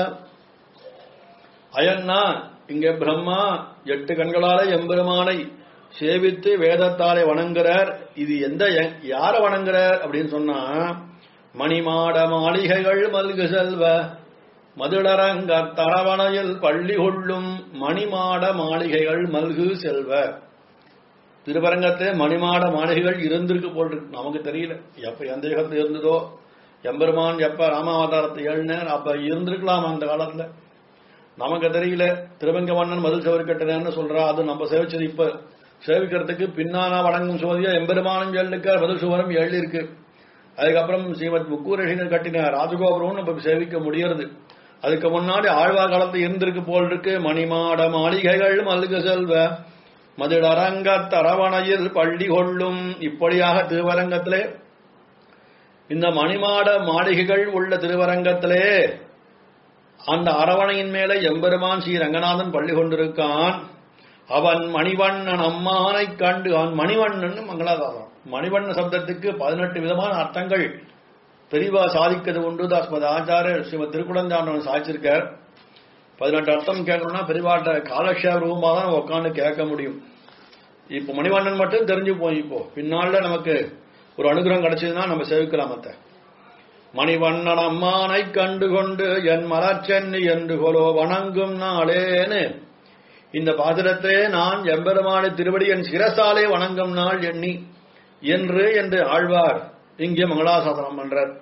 அயன்னா இங்க பிரம்மா எட்டு கண்களால எம்பெருமானை சேவித்து வேதத்தாலே வணங்குறார் இது எந்த யார வணங்குறார் அப்படின்னு சொன்னா மணிமாட மாளிகைகள் மல்கு செல்வ மதுளரங்க தரவணையில் பள்ளி கொள்ளும் மணிமாட மாளிகைகள் மல்கு செல்வ திருவரங்கத்திலே மணிமாட மாளிகைகள் இருந்திருக்கு போல் இருக்கு நமக்கு தெரியல எப்ப எந்த யுகத்துல இருந்ததோ எம்பெருமான் எப்ப ராமாவதாரத்தை எழுந்தார் அப்ப இருந்திருக்கலாம் அந்த காலத்துல நமக்கு தெரியல திருவங்க மன்னன் மதில் செவரு கட்டினு சொல்றா அது நம்ம சேவிச்சது இப்ப சேவிக்கிறதுக்கு பின்னானா வணங்கும் சோதியா எம்பெருமானம் எழுக்க மதில் சுவரம் எழுதி இருக்கு அதுக்கப்புறம் ஸ்ரீமத் முக்கூரேஷனர் கட்டின ராஜகோபுரம் நம்ம சேவிக்க முடியறது அதுக்கு முன்னாடி ஆழ்வார் காலத்துல இருந்திருக்கு போல் இருக்கு மணிமாட மாளிகைகள் மல்க செல்வ மதுளரங்க தரவணையில் பள்ளி கொள்ளும் இப்படியாக திருவரங்கத்திலே இந்த மணிமாட மாளிகைகள் உள்ள திருவரங்கத்திலே அந்த அரவணையின் மேலே எம்பெருமான் ஸ்ரீ ரங்கநாதன் பள்ளி கொண்டிருக்கான் அவன் மணிவண்ணன் அம்மானை கண்டு அவன் மணிவண்ணன் மங்களாதாரம் மணிவண்ண சப்தத்துக்கு பதினெட்டு விதமான அர்த்தங்கள் பெரிவா சாதிக்கிறது உண்டு தாஸ்மத ஆச்சாரியர் ஸ்ரீமத் திருக்குடந்தாண்டவன் சாதிச்சிருக்கார் பதினெட்டு அர்த்தம் கேட்கணும்னா பெரிவாட்ட காலக்ஷேப ரூபமாக தான் உட்காந்து கேட்க முடியும் இப்போ மணிவண்ணன் மட்டும் தெரிஞ்சு போய் இப்போ பின்னால நமக்கு ஒரு அனுகிரகம் கிடைச்சதுன்னா நம்ம சேவிக்கலாம் மத்த மணிவண்ணன் அம்மானை கண்டு கொண்டு என் மலர்ச்சென்னி என்று கொலோ வணங்கும் நாளேன்னு இந்த பாசுரத்தை நான் எம்பெருமான திருவடி என் சிரசாலே வணங்கும் நாள் எண்ணி என்று என்று ஆழ்வார் இங்கே மங்களாசாசனம் பண்றார்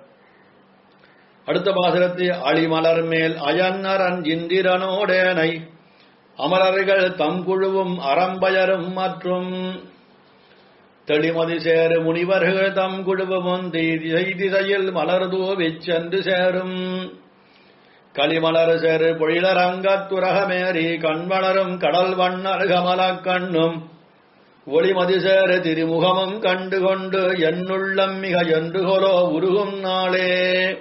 அடுத்த பாசுரத்தை அழிமலர் மேல் அயன்னரன் இந்திரனோடேனை அமரர்கள் தம் குழுவும் அறம்பயரும் மற்றும் தெளிமதி சேரு முனிவர்கள் தம் குழுவும் திசை திசையில் மலர்தோ வெச்சென்று சேரும் களிமலர் சேரு பொழிலரங்கத்துரகமேறி கண்வளரும் கடல் வண்ணர் கமலக் கண்ணும் ஒளிமதி சேர திருமுகமும் கண்டு கொண்டு என்னுள்ளம் மிக என்றுகொலோ உருகும் நாளே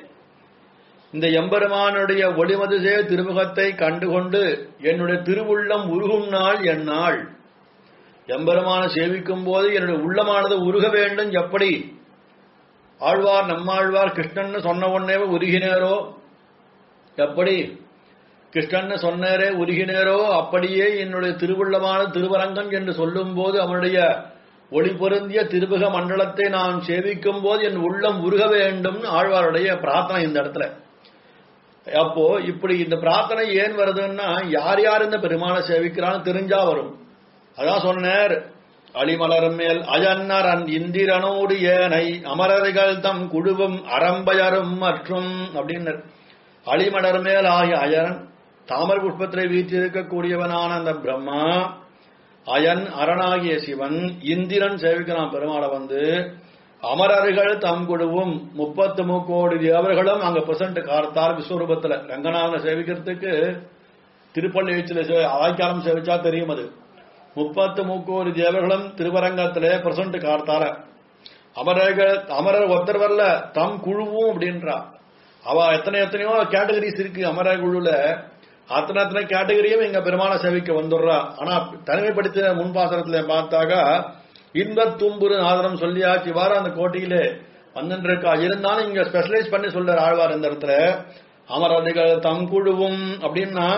இந்த எம்பெருமானுடைய ஒளிமது சேர் திருமுகத்தை கண்டுகொண்டு என்னுடைய திருவுள்ளம் உருகும் நாள் என் நாள் எம்பெருமான சேவிக்கும் போது என்னுடைய உள்ளமானது உருக வேண்டும் எப்படி ஆழ்வார் நம்மாழ்வார் கிருஷ்ணன் சொன்ன உடனே உருகினேரோ எப்படி கிருஷ்ணன் சொன்னாரே உருகினேரோ அப்படியே என்னுடைய திருவுள்ளமான திருவரங்கம் என்று சொல்லும் போது அவனுடைய ஒளி பொருந்திய திருமுக மண்டலத்தை நான் சேவிக்கும் போது என் உள்ளம் உருக வேண்டும் ஆழ்வாருடைய பிரார்த்தனை இந்த இடத்துல அப்போ இப்படி இந்த பிரார்த்தனை ஏன் வருதுன்னா யார் யார் இந்த பெருமானை சேவிக்கிறான்னு தெரிஞ்சா வரும் அதான் சொன்னார் அலிமலர் மேல் அயன்னரன் இந்திரனோடு ஏனை அமரர்கள் தம் குழுவும் அரம்பயரும் மற்றும் அப்படின்னர் அலிமலர் மேல் ஆகிய அயன் தாமர புஷ்பத்திலே வீற்றிருக்கக்கூடியவனான அந்த பிரம்மா அயன் அரணாகிய சிவன் இந்திரன் சேவிக்கிறான் பெருமாளை வந்து அமரர்கள் தம் குழுவும் முப்பத்து முக்கோடி தேவர்களும் அங்க பிரசன்ட் கார்த்தார் விஸ்வரூபத்துல ரங்கநாதனை சேவிக்கிறதுக்கு திருப்பள்ளி எழுச்சியில சே- ஆய்க்காரம் சேவிச்சா தெரியும் அது முப்பத்து முக்கோடி தேவர்களும் திருவரங்கத்திலே பிரசன்ட் கார்த்தார அமரர்கள் அமரர் ஒருத்தர் வரல தம் குழுவும் அப்படின்றா அவ எத்தனை எத்தனையோ கேட்டகரிஸ் இருக்கு அமர குழுல அத்தனை அத்தனை கேட்டகரியும் எங்க பெருமான சேவிக்க வந்துடுறா ஆனா தனிமைப்படுத்தின முன்பாசனத்துல பார்த்தாக்கா இன்பத் தும்புரு ஆதரம் சொல்லியாச்சு வார அந்த கோட்டையிலே வந்துட்டு இருக்கா இருந்தாலும் இங்க ஸ்பெஷலைஸ் பண்ணி சொல்றார் ஆழ்வார் இந்த இடத்துல அமரதிகள் தம் குழுவும் அப்படின்னா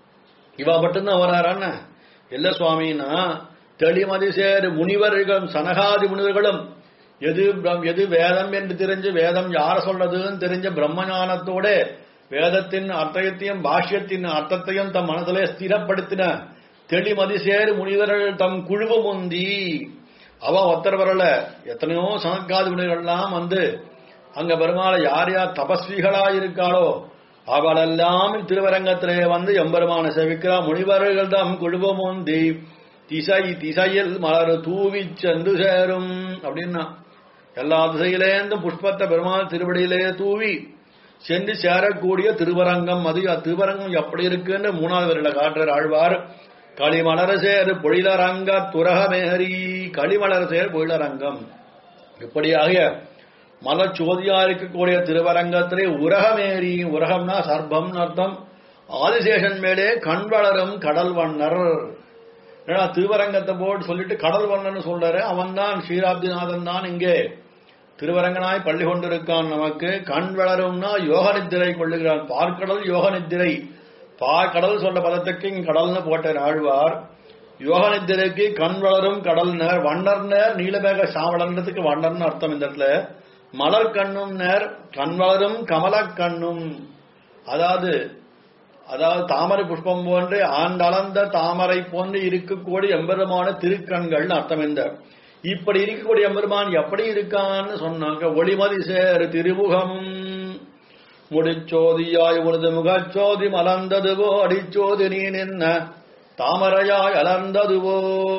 இவா மட்டும்தான் வராரான்னு இல்ல சுவாமின்னா தெளிமதி சேரு முனிவர்களும் சனகாதி முனிவர்களும் எது பிரம்- எது வேதம் என்று தெரிஞ்சு வேதம் யார சொல்றதுன்னு தெரிஞ்ச பிரம்மஞானத்தோட வேதத்தின் அர்த்தத்தையும் பாஷ்யத்தின் அர்த்தத்தையும் தம் மனதிலே ஸ்திரப்படுத்தின தெளிமதி சேரு முனிவர்கள் தம் குழுவு முந்தி அவ ஒத்தர் வரல எத்தனையோ சனக்காதி முனிவர்கள்லாம் வந்து அங்க பெருமாளை யார் யார் தபஸ்விகளா இருக்காளோ அவளெல்லாம் திருவரங்கத்திலே வந்து எம்பெருமான சேவிக்கிறா முனிவர்கள் தம் குழுவம் முந்தி திசை திசையில் மலர் தூவி சென்று சேரும் அப்படின்னா எல்லா திசையிலேந்தும் புஷ்பத்தை பெருமாள் திருவடியிலே தூவி சென்று சேரக்கூடிய திருவரங்கம் அது திருவரங்கம் எப்படி இருக்குன்னு மூணாவது வரையில காட்டுறார் ஆழ்வார் களிமலர் சேர் பொழிலரங்க துரகமேரி களிமலர் சேர் பொழிலரங்கம் இப்படியாக மலச்சோதியா இருக்கக்கூடிய திருவரங்கத்திலே உரகமேரி உரகம்னா சர்ப்பம்னு அர்த்தம் ஆதிசேஷன் மேலே கண் வளரும் கடல் வண்ணர் ஏன்னா திருவரங்கத்தை போட்டு சொல்லிட்டு கடல் வண்ணன் சொல்றாரு அவன் தான் ஸ்ரீராப்திநாதன் தான் இங்கே திருவரங்கனாய் பள்ளி கொண்டிருக்கான் நமக்கு கண் வளரும்னா யோக நித்திரை கொள்ளுகிறான் பார்க்கடல் யோக நித்திரை பார்க்கடல் சொல்ற பதத்துக்கு இங்க கடல்னு போட்டார் ஆழ்வார் யோக நித்திரைக்கு கண் வளரும் கடல் நேர் வண்ணர் நேர் நீலமேக சாவளன்றதுக்கு வண்ணர்னு அர்த்தம் இந்த இடத்துல மலர் கண்ணும் நேர் கண் வளரும் கமல கண்ணும் அதாவது அதாவது தாமரை புஷ்பம் போன்று ஆண்டளந்த தாமரை போன்று இருக்கக்கூடிய எம்பெருமான திருக்கண்கள்னு அர்த்தம் இந்த இப்படி இருக்கக்கூடிய எம்பெருமான் எப்படி இருக்கான்னு சொன்னாங்க ஒளிமதி சேர் திருமுகமும் முடிச்சோதியாய் உனது முகச்சோதி மலர்ந்ததுவோ அடிச்சோதி நீ நின்ன தாமரையாய் அலர்ந்ததுவோ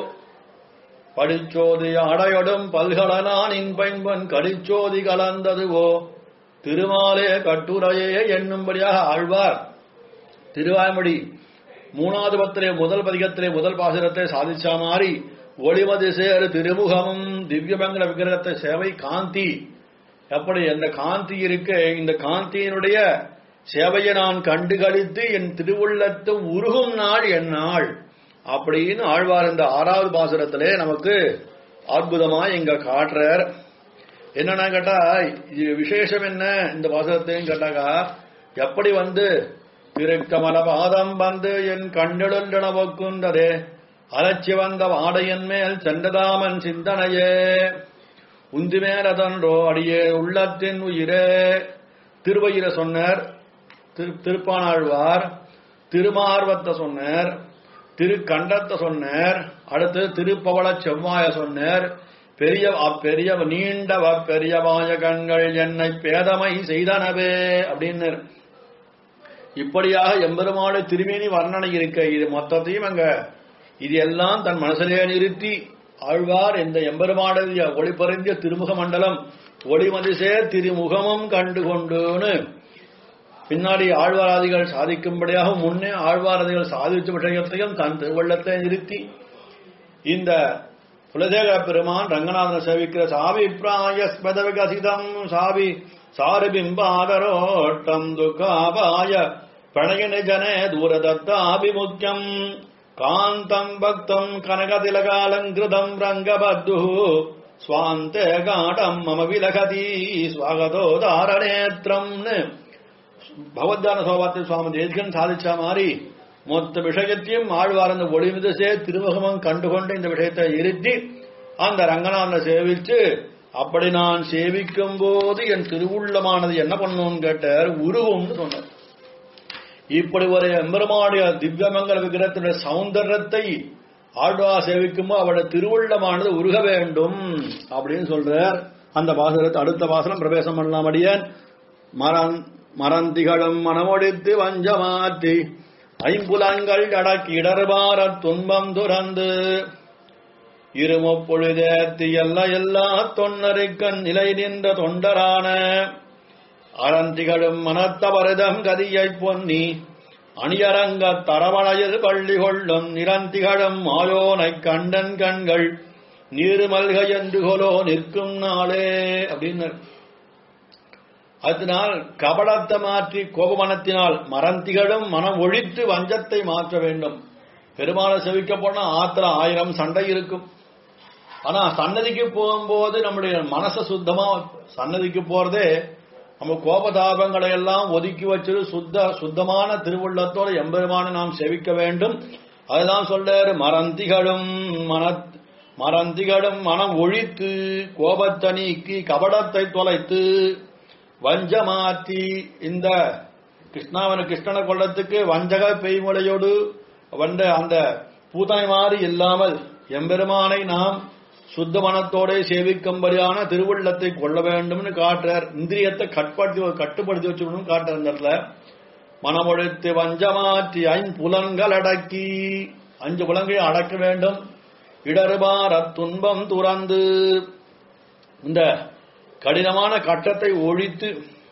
படிச்சோதி அடையொடும் பல்கலனான் இன்பெண்பன் கடிச்சோதி கலந்ததுவோ திருமாலே கட்டுரையே என்னும்படியாக ஆழ்வார் திருவாய்மொழி மூணாவது பத்திலே முதல் பதிகத்திலே முதல் பாசுரத்தை சாதிச்சா மாதிரி ஒளிமதி சேர் திருமுகமும் திவ்யமங்கல விக்கிரகத்தை சேவை காந்தி எப்படி அந்த காந்தி இருக்க இந்த காந்தியினுடைய சேவையை நான் கண்டு கழித்து என் திருவுள்ளத்து உருகும் நாள் என் நாள் அப்படின்னு ஆழ்வார் இந்த ஆறாவது பாசுரத்திலே நமக்கு அற்புதமா இங்க காட்டுறார் என்னன்னா கேட்டா இது விசேஷம் என்ன இந்த பாசுரத்தையும் கேட்டாக்கா எப்படி வந்து திருக்கமல பாதம் வந்து என் கண்டெழுந்தனவுக்குந்ததே அலட்சி வந்த வாடையன் மேல் சென்றதாமன் சிந்தனையே உந்தி மேலதன்றோ அடியே உள்ளத்தின் உயிரே திருவயிர சொன்னார் திரு- திருப்பானாழ்வார் திருமார்வத்தை சொன்னார் திருக்கண்டத்தை சொன்னார் அடுத்து திருப்பவள செவ்வாய சொன்னார் பெரிய அப்பெரிய நீண்ட பெரியவாய கண்கள் என்னை பேதமை செய்தனவே அப்படின்னு இப்படியாக எம்பெருமாடு திருமேனி வர்ணனை இருக்க இது மொத்தத்தையும் அங்க இது எல்லாம் தன் மனசிலே நிறுத்தி ஆழ்வார் இந்த எம்பெருமாடைய ஒளிபறிந்த திருமுக மண்டலம் ஒளிமதிசே திருமுகமும் கண்டு கொண்டுன்னு பின்னாடி ஆழ்வாராதிகள் சாதிக்கும்படியாக முன்னே ஆழ்வாராதிகள் சாதிச்ச விஷயத்தையும் தன் திருவள்ளத்தை நிறுத்தி இந்த குலதேவ பெருமான் ரங்கநாதன் சேவிக்கிற சாவி பிராயஸ்பத விகசிதம் சாவி சாரிபிம்பாதரோட்டம் துக்காபாய பிரணயன ஜனே தூரதத்தாபிமுக்கியம் காந்தம் பக்தம் கனகதிலகாலங்கிருதம் ரங்கபத்து ஸ்வாந்தே காடம் மம விலகதி ஸ்வாகதோதாரணேத்திரம்னு பகவத்யான சோபாத்தில் சுவாமி தேசிகன் சாதிச்ச மாதிரி மொத்த விஷயத்தையும் ஆழ்வார் அந்த ஒளிமிதசே திருமுகமும் கண்டுகொண்டு இந்த விஷயத்தை இருத்தி அந்த ரங்கநாதனை சேவிச்சு அப்படி நான் சேவிக்கும் போது என் திருவுள்ளமானது என்ன பண்ணும்னு கேட்டார் உருவம்னு சொன்னார் இப்படி ஒரு எம்பெருமானுடைய திவ்யமங்கல விக்கிரகத்தினுடைய சௌந்தர்யத்தை ஆழ்வார் சேவிக்கும்போது அவருடைய திருவுள்ளமானது உருக வேண்டும் அப்படின்னு சொல்றார் அந்த வாசகத்தை அடுத்த வாசனம் பிரவேசம் பண்ணலாம் அடியேன் மரன் மரந்திகளும் மனமொடித்து வஞ்சமாற்றி ஐம்புலங்கள் அடக்கி இடர்பாரத் துன்பம் துறந்து இருமுப்பொழுதேத்தி எல்லா எல்லா தொன்னருக்கன் நிலை நின்ற தொண்டரான அறந்திகளும் மனத்தவரதம் கதியைப் பொன்னி அணியரங்க தரவணையில் பள்ளி கொள்ளும் நிரந்திகளும் மாயோனைக் கண்டன் கண்கள் நீருமல்க என்று கொலோ நிற்கும் நாளே அப்படின்னு அதனால் கபடத்தை மாற்றி கோபமனத்தினால் மரந்திகளும் மனம் ஒழித்து வஞ்சத்தை மாற்ற வேண்டும் பெருமாளை செவிக்க போனா ஆத்திர ஆயிரம் சண்டை இருக்கும் ஆனா சன்னதிக்கு போகும்போது நம்முடைய மனச சுத்தமா சன்னதிக்கு போறதே நம்ம கோபதாபங்களை எல்லாம் ஒதுக்கி வச்சது சுத்த சுத்தமான திருவுள்ளத்தோட எம்பெருமான நாம் செவிக்க வேண்டும் அதுதான் சொல்றாரு மரந்திகளும் மன மரந்திகளும் மனம் ஒழித்து கோபத்தை நீக்கி கபடத்தை தொலைத்து வஞ்சமாத்தி இந்த கிருஷ்ணாவன கிருஷ்ணனை கொள்ளத்துக்கு வஞ்சக பெய்முலையோடு வந்த அந்த பூதாய் மாதிரி இல்லாமல் எம்பெருமானை நாம் சுத்த மனத்தோட சேவிக்கும்படியான திருவுள்ளத்தை கொள்ள வேண்டும்னு காட்டுறார் இந்திரியத்தை கட்படுத்தி கட்டுப்படுத்தி வச்சுக்கணும் காட்டுற இந்த இடத்துல மனமொழித்து வஞ்சமாற்றி ஐம்புலன்கள் அடக்கி அஞ்சு புலங்களை அடக்க வேண்டும் இடர்பார துன்பம் துறந்து இந்த கடினமான கட்டத்தை ஒழித்து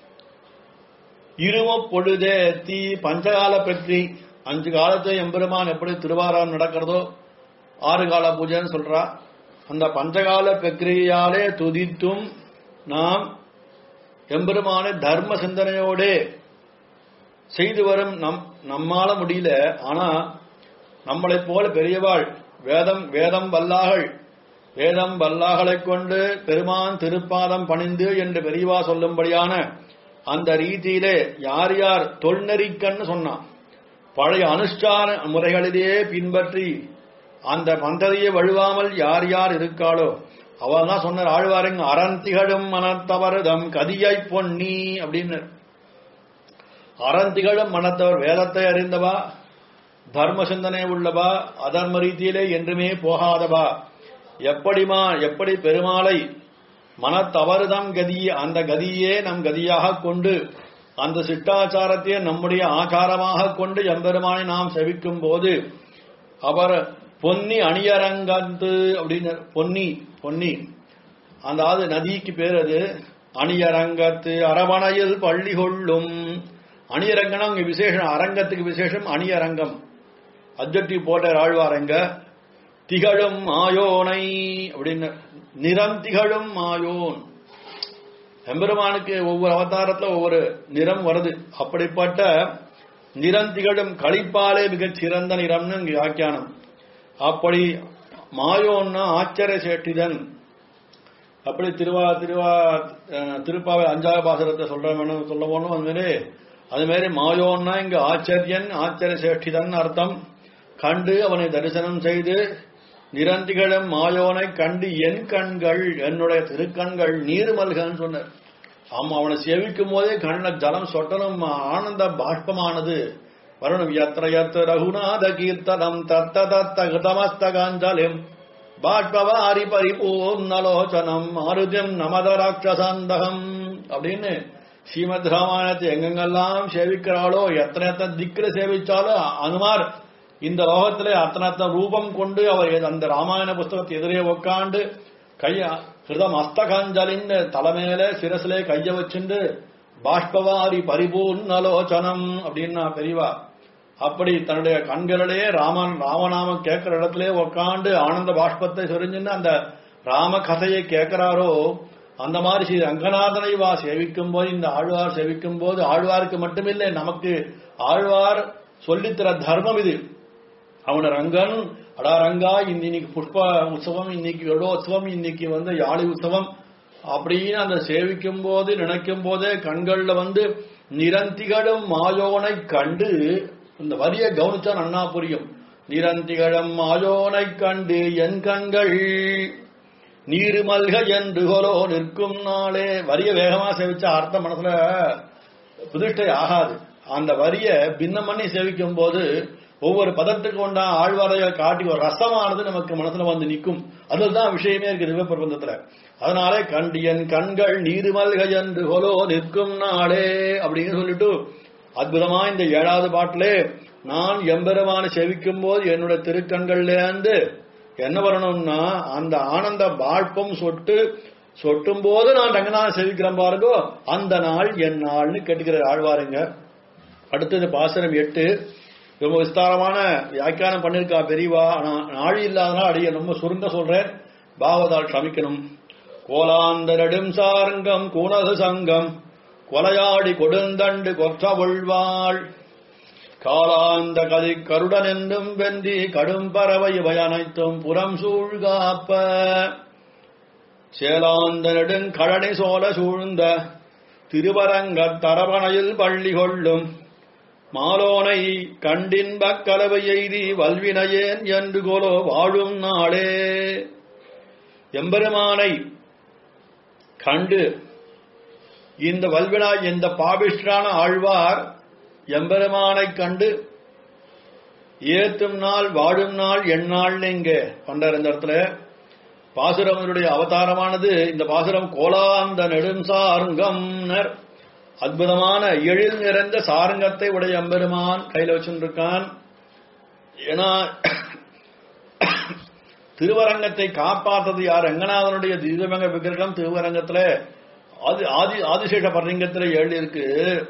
இரும பொழுதே தீ பஞ்சகால பற்றி அஞ்சு காலத்தை எம்பெருமான் எப்படி திருவாரம் நடக்கிறதோ ஆறு கால பூஜைன்னு சொல்றா அந்த பஞ்சகால பிரக்கிரியாலே துதித்தும் நாம் எம்பெருமான தர்ம சிந்தனையோடே செய்து வரும் நம் நம்மால முடியல ஆனா நம்மளைப் போல பெரியவாள் வேதம் வேதம் வல்லாகள் வேதம் வல்லாகளைக் கொண்டு பெருமான் திருப்பாதம் பணிந்து என்று பெரியவா சொல்லும்படியான அந்த ரீதியிலே யார் யார் தொல்நெறிக்கன்னு சொன்னான் பழைய அனுஷ்டான முறைகளிலேயே பின்பற்றி அந்த பந்ததியை வழுவாமல் யார் யார் இருக்காளோ அவள் தான் சொன்னார் ஆழ்வாருங்க அறந்திகளும் மனத்தவரதம் கதியை பொன்னி அப்படின்னு அறந்திகளும் மனத்தவர் வேதத்தை அறிந்தவா தர்ம சிந்தனை உள்ளவா அதர்ம ரீதியிலே என்றுமே போகாதவா எப்படிமா எப்படி பெருமாளை மனத்தவறுதம் கதி அந்த கதியே நம் கதியாக கொண்டு அந்த சிட்டாச்சாரத்தையே நம்முடைய ஆச்சாரமாக கொண்டு எம்பெருமானை நாம் செவிக்கும் போது அவர் பொன்னி அணியரங்கத்து அப்படின்னு பொன்னி பொன்னி அந்த அது நதிக்கு பேர் அது அணியரங்கத்து அரவணையில் பள்ளி கொள்ளும் அணியரங்கனா அங்க விசேஷம் அரங்கத்துக்கு விசேஷம் அணியரங்கம் அப்ஜெக்டிவ் போட்ட ஆழ்வாரங்க திகழும் மாயோனை அப்படின்னு நிறம் திகழும் மாயோன் எம்பெருமானுக்கு ஒவ்வொரு அவதாரத்துல ஒவ்வொரு நிறம் வருது அப்படிப்பட்ட நிறம் திகழும் களிப்பாலே மிகச் சிறந்த நிறம்னு இங்க வியாக்கியானம் அப்படி மாயோன்னா ஆச்சரிய சேட்டிதன் அப்படி திருவா திருவா அஹ், திருப்பாவை அஞ்சாவது பாசனத்தை சொல்றோம்னு சொல்ல போனோம் அது மாதிரி அது மாதிரி மாயோன்னா இங்க ஆச்சரியன் ஆச்சரிய சேஷ்டிதன் அர்த்தம் கண்டு அவனை தரிசனம் செய்து நிரந்திகளும் மாயோனை கண்டு என் கண்கள் என்னுடைய திருக்கண்கள் நீர்மல்கன்னு சொன்னார் ஆமா அவனை சேவிக்கும் போதே கண்ண ஜலம் சொட்டனும் ஆனந்த பாஷ்பமானது வரணும் எத்திர எத்திர ரகுநாத கீர்த்தனம் தத்த தத்த கிருதமஸ்தகாஞ்சலிம் பாஷ்பவாரி பரிபூர்ணலோச்சனம் மாருதிம் நமத ராட்சசாந்தகம் அப்படின்னு ஸ்ரீமத் ராமாயணத்தை எங்கெங்கெல்லாம் சேவிக்கிறாளோ எத்தனை எத்தனை திக்கில சேவிச்சாலும் அனுமார் இந்த லோகத்திலே அத்தனை அத்தனை ரூபம் கொண்டு அவர் அந்த ராமாயண புஸ்தகத்தை எதிரே உக்காண்டு கைய ஹிருதம் அஸ்தகாஞ்சலின்னு தலைமையில சிரசிலே கைய வச்சுண்டு பாஷ்பவாரி பரிபூர்ணலோச்சனம் அப்படின்னா பெரியவா அப்படி தன்னுடைய கண்களிலே ராமன் ராமநாமம் கேட்கிற இடத்திலே உக்காண்டு ஆனந்த பாஷ்பத்தை சொரிஞ்சுன்னு அந்த ராம கதையை கேட்கிறாரோ அந்த மாதிரி ஸ்ரீ ரங்கநாதனை வா சேவிக்கும் போது இந்த ஆழ்வார் சேவிக்கும் போது ஆழ்வாருக்கு மட்டுமில்லை நமக்கு ஆழ்வார் சொல்லித்தர தர்மம் இது அவன ரங்கன் அடா ரங்கா இன்னைக்கு புஷ்ப உற்சவம் இன்னைக்கு எடோத்சவம் இன்னைக்கு வந்து யாழி உற்சவம் அப்படின்னு அந்த சேவிக்கும் போது நினைக்கும் போதே கண்கள்ல வந்து நிரந்திகளும் மாயோனை கண்டு இந்த வரியை கவனிச்சா நன்னா புரியும் நிரந்திகளும் மாயோனை கண்டு என் கண்கள் நீரு மல்க என்று கொலோ நிற்கும் நாளே வரிய வேகமா சேவிச்சா அர்த்தம் மனசுல புதிஷ்டை ஆகாது அந்த வரிய பின்னம் பண்ணி சேவிக்கும் போது ஒவ்வொரு பதத்துக்கு உண்டா ஆழ்வாரைகள் காட்டி ஒரு ரசமானது நமக்கு மனசுல வந்து நிற்கும் அதுதான் விஷயமே இருக்கு திவ்ய பிரபந்தத்துல அதனாலே கண்டியன் கண்கள் நீருமல்க என்று கொலோ நிற்கும் நாளே அப்படின்னு சொல்லிட்டு அற்புதமா இந்த ஏழாவது பாட்டிலே நான் எம்பெருமான செவிக்கும் போது என்னோட திருக்கண்கள்ல இருந்து என்ன வரணும்னா அந்த ஆனந்த பாழ்பம் சொட்டு சொட்டும் போது நான் ரங்கநாத செவிக்கிறேன் பாருங்க அந்த நாள் என் நாள்னு கேட்டுக்கிற ஆழ்வாருங்க அடுத்தது பாசனம் எட்டு ரொம்ப விஸ்தாரமான வியாக்கியானம் பண்ணிருக்கா பெரியவா ஆனா நாழி இல்லாதனால அடிய ரொம்ப சுருங்க சொல்றேன் பாவதால் க்ஷமிக்கணும் கோலாந்த நெடும் சாரங்கம் கூணது சங்கம் கொலையாடி கொடுந்தண்டு கொற்ற உள்வாள் காலாந்த கதி கருடன் என்றும் வெந்தி கடும் பறவை இவை அனைத்தும் புறம் சூழ்காப்ப சேலாந்த நெடுங்கழனி சோழ சூழ்ந்த திருவரங்கத் தரவணையில் பள்ளி கொள்ளும் மாலோனை கண்டின்பக் கலவை எய்தி வல்வினையேன் என்று கோலோ வாழும் நாளே எம்பெருமானை கண்டு இந்த வல்வினாய் இந்த பாபிஷ்டான ஆழ்வார் எம்பெருமானை கண்டு ஏத்தும் நாள் வாழும் நாள் எந்நாள் இங்க பண்றார் இந்த இடத்துல பாசுரமனுடைய அவதாரமானது இந்த பாசுரம் கோலாந்த நெடுஞ்சாருங்கம்னர் அற்புதமான எழில் நிறைந்த சாருங்கத்தை உடைய எம்பெருமான் கையில வச்சுருக்கான் ஏன்னா திருவரங்கத்தை காப்பாத்தது யார் ரங்கநாதனுடைய திவ்யமங்க விக்கிரகம் திருவரங்கத்துல ஆதி ஆதி ஆதிசேஷ பரலிங்கத்துல எழுதி இருக்கு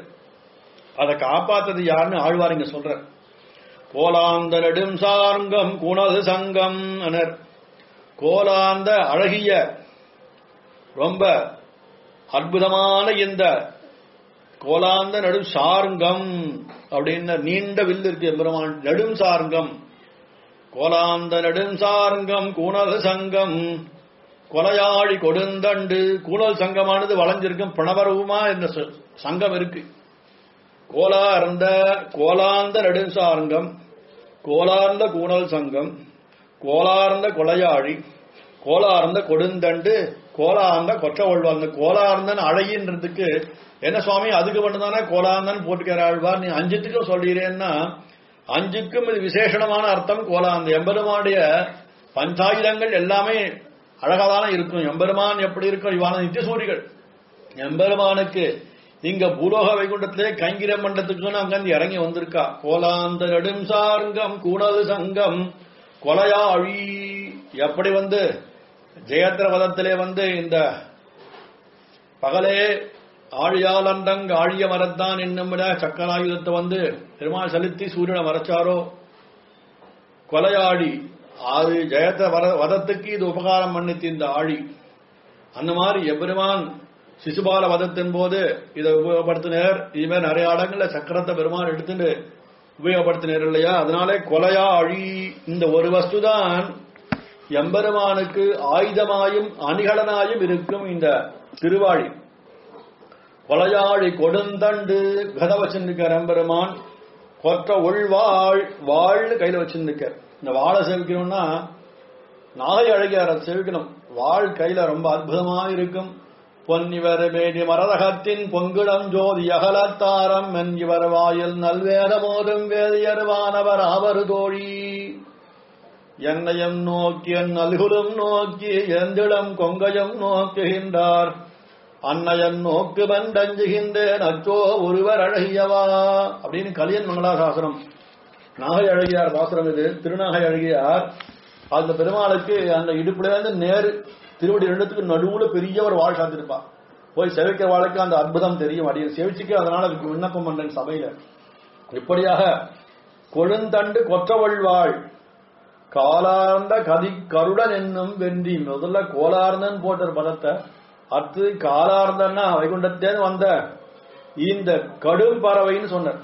அதை காப்பாத்தது யாருன்னு ஆழ்வார் இங்க சொல்ற கோலாந்த நெடும் சாருங்கம் குணது சங்கம் அனர் கோலாந்த அழகிய ரொம்ப அற்புதமான இந்த கோலாந்த நடும் சாருங்கம் அப்படின்னு நீண்ட வில் இருக்கு எம்பெருமான் நெடும் சாருங்கம் கோலாந்த நெடும் சாருங்கம் கூணல் சங்கம் கொலையாழி கொடுந்தண்டு கூணல் சங்கமானது வளைஞ்சிருக்கும் பிரணவரூபமா இந்த ச- சங்கம் இருக்கு கோலார்ந்த கோலாந்த நெடுஞ்சாருங்கம் கோலார்ந்த கூணல் சங்கம் கோலார்ந்த கொலையாழி கோலார்ந்த கொடுந்தண்டு கோலார்ந்த கொற்ற ஒழ்வார் அந்த கோலார்ந்தன் அழகின்றதுக்கு என்ன சுவாமி அதுக்கு மட்டும்தானே கோலாந்தன் போட்டுக்கிற ஆழ்வார் நீ அஞ்சுத்துக்கும் சொல்றீரேன்னா அஞ்சுக்கும் இது விசேஷணமான அர்த்தம் கோலாந்த எம்பெருமானுடைய பஞ்சாயுதங்கள் எல்லாமே அழகாதானே இருக்கும் எம்பெருமான் எப்படி இருக்கும் இவான நித்தியசூரிகள் எம்பெருமானுக்கு இங்க பூலோக வைகுண்டத்திலே கைங்கிர மண்டத்துக்கு அங்கிருந்து இறங்கி வந்திருக்கா கோலாந்த நெடும் சார்ங்கம் கூடது சங்கம் கொலையாழி எப்படி வந்து ஜெயத்திர வதத்திலே வந்து இந்த பகலே ஆழியால் அண்டங் ஆழிய மரத்தான் என்னும் விட சக்கராயுதத்தை வந்து பெருமாள் செலுத்தி சூரியனை மறைச்சாரோ கொலையாழி அது ஜெயத்த வர வதத்துக்கு இது உபகாரம் பண்ணித்து இந்த ஆழி அந்த மாதிரி எம்பெருமான் சிசுபால வதத்தின் போது இதை உபயோகப்படுத்தினர் இதுமாதிரி நிறைய இடங்கள்ல சக்கரத்தை பெருமாள் எடுத்துட்டு உபயோகப்படுத்தினர் இல்லையா அதனாலே கொலையா அழி இந்த ஒரு வஸ்துதான் எம்பெருமானுக்கு ஆயுதமாயும் அணிகலனாயும் இருக்கும் இந்த திருவாழி கொலையாழி கொடுந்தண்டு கத வச்சிருக்கார் எம்பெருமான் கொற்ற உள்வாள் வாழ்னு கையில வச்சிருக்கார் இந்த வாழை சேவிக்கணும்னா நாகை அழகியார் அதை சேவிக்கணும் வாழ் கையில ரொம்ப அற்புதமா இருக்கும் பொன்னிவர் மேடி மரதகத்தின் பொங்குடம் ஜோதி அகலத்தாரம் என் இவர் வாயில் நல்வேத மோதும் வேதியர்வானவர் ஆவரு தோழி என்னையும் நோக்கி என் நல்குலும் நோக்கி எந்திடம் கொங்கயம் நோக்குகின்றார் அன்னையன் நோக்கு வந்தஞ்சுகின்றேன் அச்சோ ஒருவர் அழகியவா அப்படின்னு கலியன் மங்களாசாசனம் நாகை அழகியார் பாசுரம் இது திருநாகை அழகியார் அந்த பெருமாளுக்கு அந்த இடுப்புல இருந்து நேரு திருவடி ரெண்டுத்துக்கு நடுவுல பெரிய ஒரு வாழ் சாத்திருப்பா போய் செவிக்க வாழ்க்கை அந்த அற்புதம் தெரியும் அடியை செவிச்சுக்கு அதனால அதுக்கு விண்ணப்பம் பண்றேன் சபையில இப்படியாக கொழுந்தண்டு கொற்றவள்வாள் காலார்ந்த கதி கருடன் என்னும் வென்றி முதல்ல கோலார்ந்தன் போட்ட பதத்தை அடுத்து காலார்ந்தன்னா வைகுண்டத்தேன்னு வந்த இந்த கடும் பறவைன்னு சொன்னார்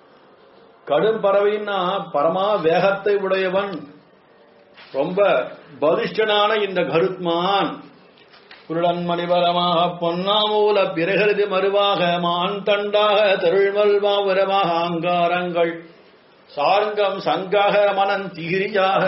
கடும் பறவைன்னா பரமா வேகத்தை உடையவன் ரொம்ப பலிஷ்டனான இந்த கருத்மான் குருடன் மணிபரமாக பொன்னாமூல பிறகருது மறுவாக மான் தண்டாக தருள்மல்வா உரமாக அங்காரங்கள் சார்கம் சங்காக மனன் திகிரியாக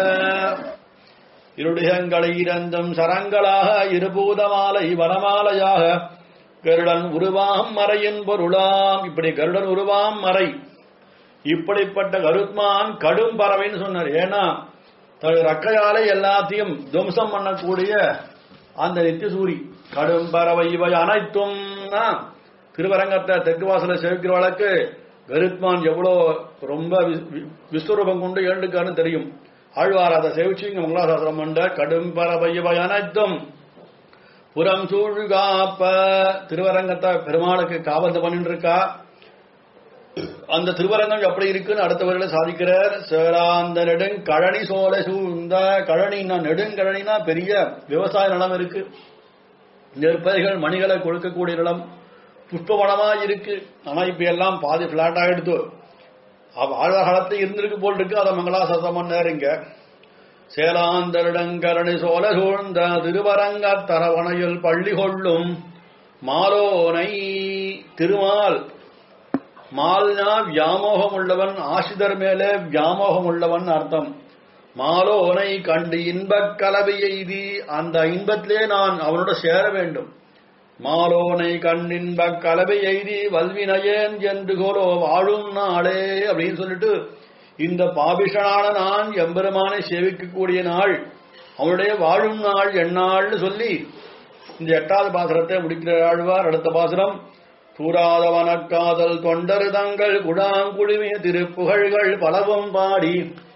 இருடிகங்களை இரண்டும் சரங்களாக இருபூதமாலை வரமாலையாக கருடன் உருவாம் மறையின் பொருளாம் இப்படி கருடன் உருவாம் மறை இப்படிப்பட்ட கருத்மான் கடும் பறவைன்னு சொன்னார் ஏன்னா தன்னுடைய ரக்கையாலே எல்லாத்தையும் துவம்சம் பண்ணக்கூடிய அந்த நித்தியசூரி கடும் பறவை இவை அனைத்தும் திருவரங்கத்தை தெற்கு வாசல சேவிக்கிற வழக்கு கருத்மான் எவ்வளோ ரொம்ப வி- வி- விஸ்வரூபம் கொண்டு ஏண்டுக்கான்னு தெரியும் ஆழ்வார் அதை சேவிச்சு இங்க மங்களாசாசனம் பண்ண கடும் பறவை இவை அனைத்தும் புறம் சூழ்காப்ப திருவரங்கத்தை பெருமாளுக்கு காவல் பண்ணிட்டு இருக்கா அந்த திருவரங்கம் எப்படி இருக்குன்னு அடுத்தவர்களை சாதிக்கிறார் சேராந்த நெடுங் கழனி சோலை சூழ்ந்த கழனினா நெடுங்கழனினா பெரிய விவசாய நிலம் இருக்கு நெற்பயிர்கள் மணிகளை கொடுக்கக்கூடிய நிலம் புஷ்பவனமா இருக்கு ஆனா இப்ப எல்லாம் பாதி பிளாட் ஆயிடுத்து அவ ஆழ்வார் காலத்துல இருந்திருக்கு போல் இருக்கு அதை மங்களாசாசனம் பண்ணார் இங்க சேலாந்தரிடங்கரணி சோல சூழ்ந்த திருவரங்க தரவணையில் பள்ளி கொள்ளும் மாலோனை திருமால் மால்னா வியாமோகம் உள்ளவன் ஆசிதர் மேலே வியாமோகம் உள்ளவன் அர்த்தம் மாலோனை கண்டு இன்பக் கலவை எய்தி அந்த இன்பத்திலே நான் அவனோட சேர வேண்டும் மாலோனை கண்ணின்பக் கலவை எய்தி வல்வினையேன் என்று கோலோ வாழும் நாளே அப்படின்னு சொல்லிட்டு இந்த பாபிஷனான நான் எம்பெருமானை சேவிக்கக்கூடிய நாள் அவனுடைய வாழும் நாள் எந்நாள்னு சொல்லி இந்த எட்டாவது பாசுரத்தை முடிக்கிற ஆழ்வார் அடுத்த பாசுரம் தூராதவனக்காதல் தொண்டரு தங்கள் குடாங்குழுமிய திருப்புகழ்கள் பலவும் பாடி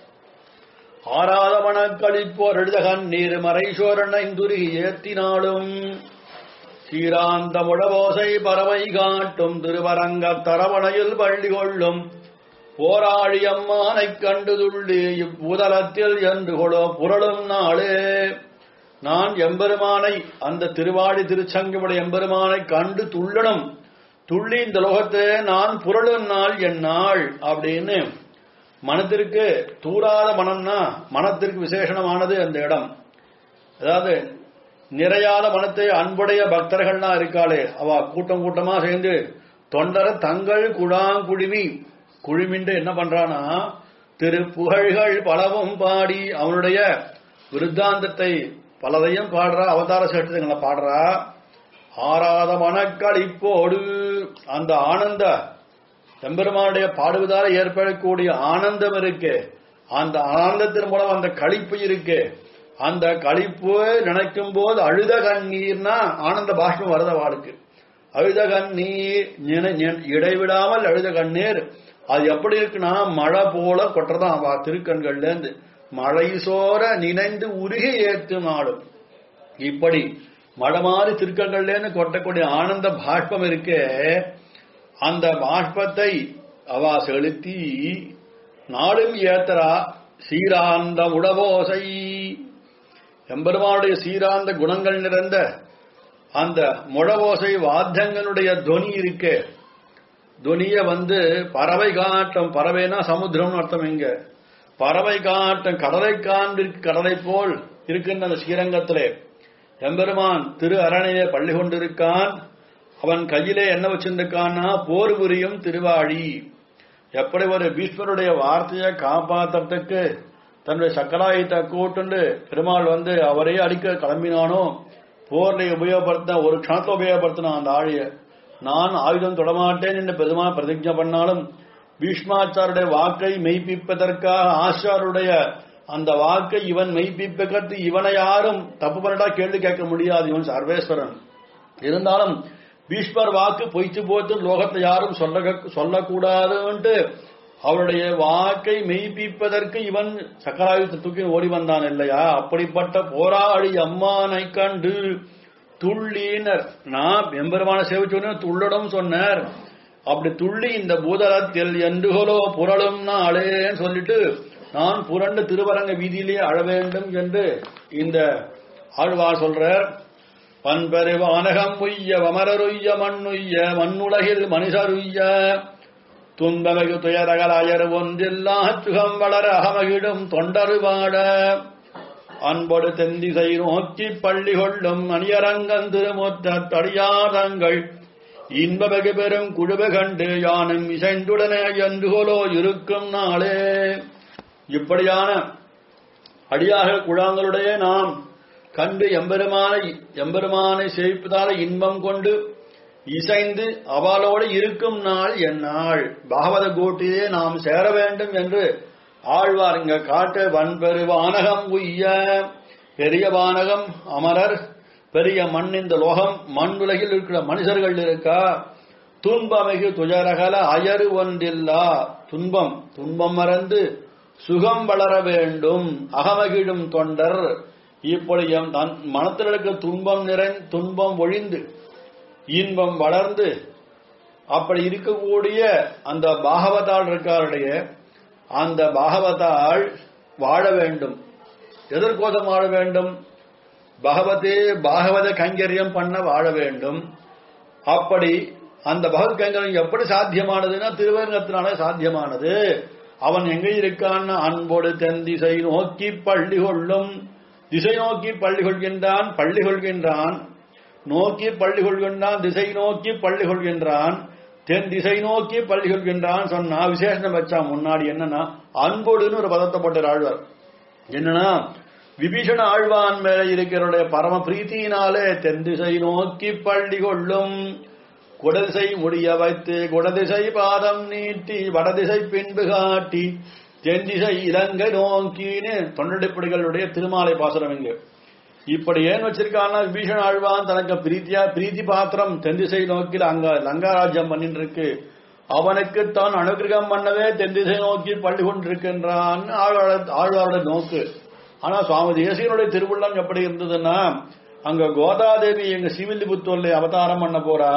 ஆராதவனக்களிப்போர் எழுதகன் நீர் மறைசோரனைந்துருகி ஏத்தினாலும் சீராந்த முழவோசை பறவை காட்டும் திருவரங்க தரவணையில் பள்ளி கொள்ளும் போராளி அம்மானைக் கண்டு துள்ளி இப்புதலத்தில் என்று கொடோ புரளும் நாளே நான் எம்பெருமானை அந்த திருவாடி திருச்சங்கமுடைய எம்பெருமானை கண்டு துள்ளணும் துள்ளி இந்த லோகத்தை நான் புரளும் நாள் என் நாள் அப்படின்னு மனத்திற்கு தூராத மனம்னா மனத்திற்கு விசேஷமானது அந்த இடம் அதாவது நிறையாத மனத்தை அன்புடைய பக்தர்கள்லாம் இருக்காளே அவ கூட்டம் கூட்டமா சேர்ந்து தொண்டர தங்கள் குழாங்குழுமி குழுமின்று என்ன பண்றானா திரு புகழ்கள் பலவும் பாடி அவனுடைய விருத்தாந்தத்தை பலதையும் பாடுறா அவதார சேட்டங்களை பாடுறா ஆறாத மனக்களிப்போடு அந்த ஆனந்த எம்பெருமானுடைய பாடுவதால் ஏற்படக்கூடிய ஆனந்தம் இருக்கு அந்த ஆனந்தத்தின் மூலம் அந்த களிப்பு இருக்கு அந்த களிப்பு நினைக்கும் போது அழுத கண்ணீர்னா ஆனந்த பாஷ்பம் வருத வாளுக்கு அழுத கண்ணீர் நினை- நினை- இடைவிடாமல் அழுத கண்ணீர் அது எப்படி இருக்குன்னா மழை போல கொட்டுறதான் அவ திருக்கண்கள்ல இருந்து மழை சோர நினைந்து உருகி ஏற்றும் நாடும் இப்படி மழை மாதிரி திருக்கண்கள்லேருந்து கொட்டக்கூடிய ஆனந்த பாஷ்பம் இருக்கே அந்த பாஷ்பத்தை அவ செலுத்தி நாடும் ஏத்தரா சீராந்த உடவோசை எம்பெருமானுடைய சீராந்த குணங்கள் நிறைந்த அந்த முழவோசை வாத்தியங்களுடைய துவனி இருக்கே துனிய வந்து பறவை காட்டம் பறவைனா சமுத்திரம்னு அர்த்தம் இங்க பறவை காட்டம் கடலை காண்பிற்கு கடலை போல் இருக்கின்ற அந்த ஸ்ரீரங்கத்திலே எம்பெருமான் திரு அரணையிலே பள்ளி கொண்டிருக்கான் அவன் கையிலே என்ன வச்சிருக்கான்னா போர் புரியும் திருவாழி எப்படி ஒரு பீஷ்மருடைய வார்த்தையை காப்பாத்துறதுக்கு தன்னுடைய சக்கராயத்தை கூட்டுண்டு பெருமாள் வந்து அவரையே அடிக்க கிளம்பினானோ போர்ல உபயோகப்படுத்த ஒரு க்ஷணத்துல உபயோகப்படுத்தினான் அந்த ஆழிய நான் ஆயுதம் தொடமாட்டேன் என்று பெருமாள் பிரதிஜை பண்ணாலும் பீஷ்மாச்சாருடைய வாக்கை மெய்ப்பிப்பதற்காக ஆச்சாருடைய அந்த வாக்கை இவன் மெய்ப்பிப்பதற்கு இவனை யாரும் தப்பு பண்ணடா கேள்வி கேட்க முடியாது இவன் சர்வேஸ்வரன் இருந்தாலும் பீஷ்மர் வாக்கு பொய்த்து போத்து லோகத்தை யாரும் சொல்ல சொல்லக்கூடாதுன்ட்டு அவருடைய வாக்கை மெய்ப்பிப்பதற்கு இவன் சக்கராயுத்த தூக்கி ஓடி வந்தான் இல்லையா அப்படிப்பட்ட போராளி அம்மானை கண்டு துள்ளினர் நான் எம்பெருமான சேவிச்சோன்னு துள்ளடும் சொன்னார் அப்படி துள்ளி இந்த பூதலத்தில் என்றுகளோ புரளும் நாளேன்னு சொல்லிட்டு நான் புரண்டு திருவரங்க வீதியிலே அழ வேண்டும் என்று இந்த ஆழ்வார் சொல்றார் பண்பெரு வானகம் உய்ய வமரருய்ய மண்ணுய்ய மண்ணுலகில் மனுஷருய்ய துன்பமிகு துயரகலாயர் ஒன்றில்லா சுகம் வளர அகமகிடும் தொண்டரு பாட அன்பொடு தெந்திசை நோக்கி பள்ளி கொள்ளும் அணியரங்கன் திருமுற்ற தடியாதங்கள் இன்பமிகு பெரும் குழுவு கண்டு யானும் இசைந்துடனே என்றுகோலோ இருக்கும் நாளே இப்படியான அடியாக குழாங்களுடைய நாம் கண்டு எம்பெருமானை எம்பெருமானை சேவிப்பதால இன்பம் கொண்டு இசைந்து அவளோடு இருக்கும் நாள் எந்நாள் பாகவத கூட்டிலே நாம் சேர வேண்டும் என்று ஆழ்வார் இங்க காட்டு வன்பெரு வானகம் உய்ய பெரிய வானகம் அமரர் பெரிய மண் இந்த லோகம் மண் உலகில் இருக்கிற மனுஷர்கள் இருக்கா துன்பமிகு துயரகல அயறு ஒன்றில்லா துன்பம் துன்பம் மறந்து சுகம் வளர வேண்டும் அகமகிழும் தொண்டர் இப்படி எம் தன் மனத்தில் இருக்க துன்பம் நிறை துன்பம் ஒழிந்து இன்பம் வளர்ந்து அப்படி இருக்கக்கூடிய அந்த பாகவதாள் இருக்காருடைய அந்த பாகவதாள் வாழ வேண்டும் எதற்கோசம் வாழ வேண்டும் பகவதே பாகவத கைங்கரியம் பண்ண வாழ வேண்டும் அப்படி அந்த பகவத் கைங்கரியம் எப்படி சாத்தியமானதுன்னா திருவரங்கத்தினால சாத்தியமானது அவன் எங்க இருக்கான்னு அன்போடு தென் திசை நோக்கி பள்ளி கொள்ளும் திசை நோக்கி பள்ளி கொள்கின்றான் பள்ளி கொள்கின்றான் நோக்கி பள்ளி கொள்கின்றான் திசை நோக்கி பள்ளி கொள்கின்றான் தென் திசை நோக்கி பள்ளி கொள்கின்றான் சொன்னா விசேஷம் வச்சா முன்னாடி என்னன்னா அன்போடுன்னு ஒரு பதத்தை போட்டார் ஆழ்வார் என்னன்னா விபீஷண ஆழ்வான் மேல இருக்கிறவருடைய பரம பிரீத்தியினாலே தென் திசை நோக்கி பள்ளி கொள்ளும் குடதிசை முடிய வைத்து குடதிசை பாதம் நீட்டி வடதிசை பின்பு காட்டி தென்திசை இலங்கை நோக்கின்னு தொண்டடிப்படிகளுடைய திருமாலை பாசுரம் இங்கு இப்படி ஏன் வச்சிருக்கான்னா விபீஷண ஆழ்வான் தனக்கு பிரீத்தியா பிரீத்தி பாத்திரம் தென்திசை நோக்கில் அங்க லங்காராஜ்யம் பண்ணிட்டு இருக்கு அவனுக்கு தான் அனுகிரகம் பண்ணவே தென்திசை நோக்கி பள்ளி கொண்டிருக்கின்றான் ஆழ்வாள- ஆழ்வாரோட நோக்கு ஆனா சுவாமி தேசியனுடைய திருவுள்ளம் எப்படி இருந்ததுன்னா அங்க கோதாதேவி எங்க சிவில்லிபுத்தூர்ல அவதாரம் பண்ண போறா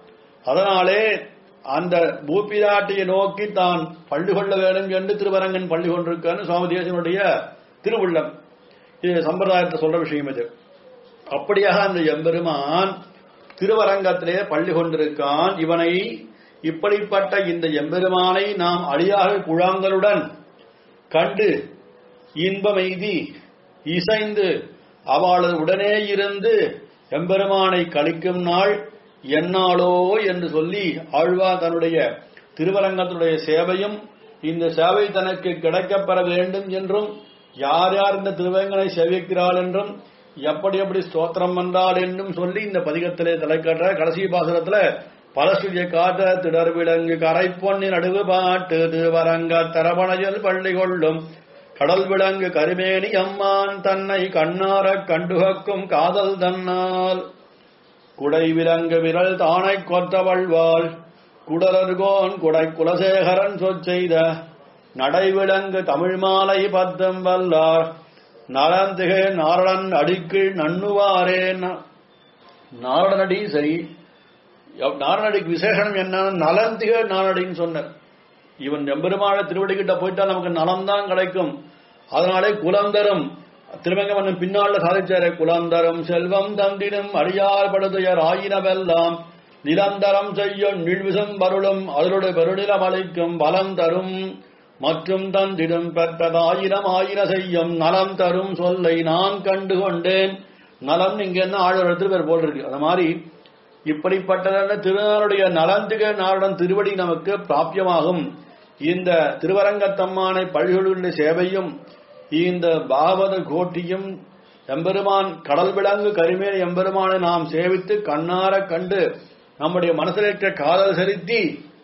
அதனாலே அந்த பூப்பிராட்டியை நோக்கி தான் பள்ளி கொள்ள வேண்டும் என்று திருவரங்கன் பள்ளி கொண்டிருக்கான்னு சுவாமி தேசியனுடைய திருவுள்ளம் இது சம்பிரதாயத்தை சொல்ற விஷயம் இது அப்படியாக அந்த எம்பெருமான் திருவரங்கத்திலே பள்ளி கொண்டிருக்கான் இவனை இப்படிப்பட்ட இந்த எம்பெருமானை நாம் அடியாக குழாங்களுடன் கண்டு இன்பமெய்தி இசைந்து அவளது உடனே இருந்து எம்பெருமானை கழிக்கும் நாள் என்னாளோ என்று சொல்லி ஆழ்வார் தன்னுடைய திருவரங்கத்தினுடைய சேவையும் இந்த சேவை தனக்கு கிடைக்கப்பெற வேண்டும் என்றும் யார் யார் இந்த திருவேங்கனை சேவிக்கிறாள் என்றும் எப்படி எப்படி ஸ்தோத்திரம் வந்தாள் என்றும் சொல்லி இந்த பதிகத்திலே தலைக்கற்ற கடைசி பாசனத்துல பலசுரிய காத்த திடர் விலங்கு கரை பொன்னி நடுவு பாட்டு திருவரங்க தரவணையில் பள்ளி கொள்ளும் கடல் விலங்கு கருமேனி அம்மான் தன்னை கண்ணாரக் கண்டுகக்கும் காதல் தன்னால் குடை விலங்கு விரல் தானை கொற்றவள்வாள் குடலர்கோன் குடை குலசேகரன் சொற்செய்த நடைவிலங்கு தமிழ் மாலை பத்தம் வல்லார் நலந்திகை நாரணன் அடிக்கு நண்ணுவாரே ந- நாரணடி சரி எவ்- நாரணடிக்கு விசேஷம் என்ன நலந்திகை நாரணடின்னு சொன்னார் இவன் எம்பெருமான திருவடி கிட்ட போயிட்டா நமக்கு நலம்தான் கிடைக்கும் அதனாலே குலந்தரும் திருமங்கமன்னன் பின்னால சாதிச்சாரே குலந்தரும் செல்வம் தந்திடும் அடியார் படுதுயர் ஆயினவெல்லாம் நிரந்தரம் செய்யும் நீழ்விசம் பருளும் அதனுடைய பெருநிலம் அளிக்கும் பலம் தரும் மற்றும் தந்திடும் பெற்றதாயிரம் ஆயிர செய்யும் நலம் தரும் சொல்லை நான் கண்டு கொண்டேன் நலம் இங்க என்ன ஆழ்வார் திருப்பேர் போல் இருக்கு அந்த மாதிரி இப்படிப்பட்டதான திருநாளுடைய நலந்திக நாளுடன் திருவடி நமக்கு பிராபியமாகும் இந்த திருவரங்கத்தம்மானை பள்ளிகளுடைய சேவையும் இந்த பாகவத கோட்டியும் எம்பெருமான் கடல் விலங்கு கரிமேல் எம்பெருமானை நாம் சேவித்து கண்ணார கண்டு நம்முடைய மனசில் இருக்கிற காதல் செலுத்தி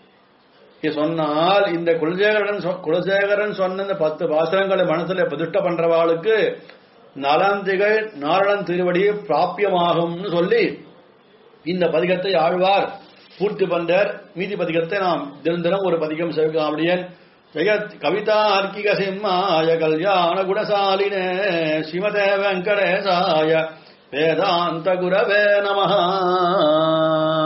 இது சொன்னால் இந்த குலசேகரன் சொ- குலசேகரன் சொன்ன இந்த பத்து பாசுரங்களை மனசுல பிரதிஷ்ட பண்றவாளுக்கு நலந்திகை நாரணன் திருவடியை பிராபியமாகும்னு சொல்லி இந்த பதிகத்தை ஆழ்வார் பூர்த்தி பண்றார் மீதி பதிகத்தை நாம் தினம் தினம் ஒரு பதிகம் சேர்க்கலாம் அப்படியேன் ஜெகத் கவிதா அர்க்கிக சிம்மாய கல்யாண குணசாலினே ஸ்ரீமதே வெங்கடேசாய வேதாந்த குரவே நமஹ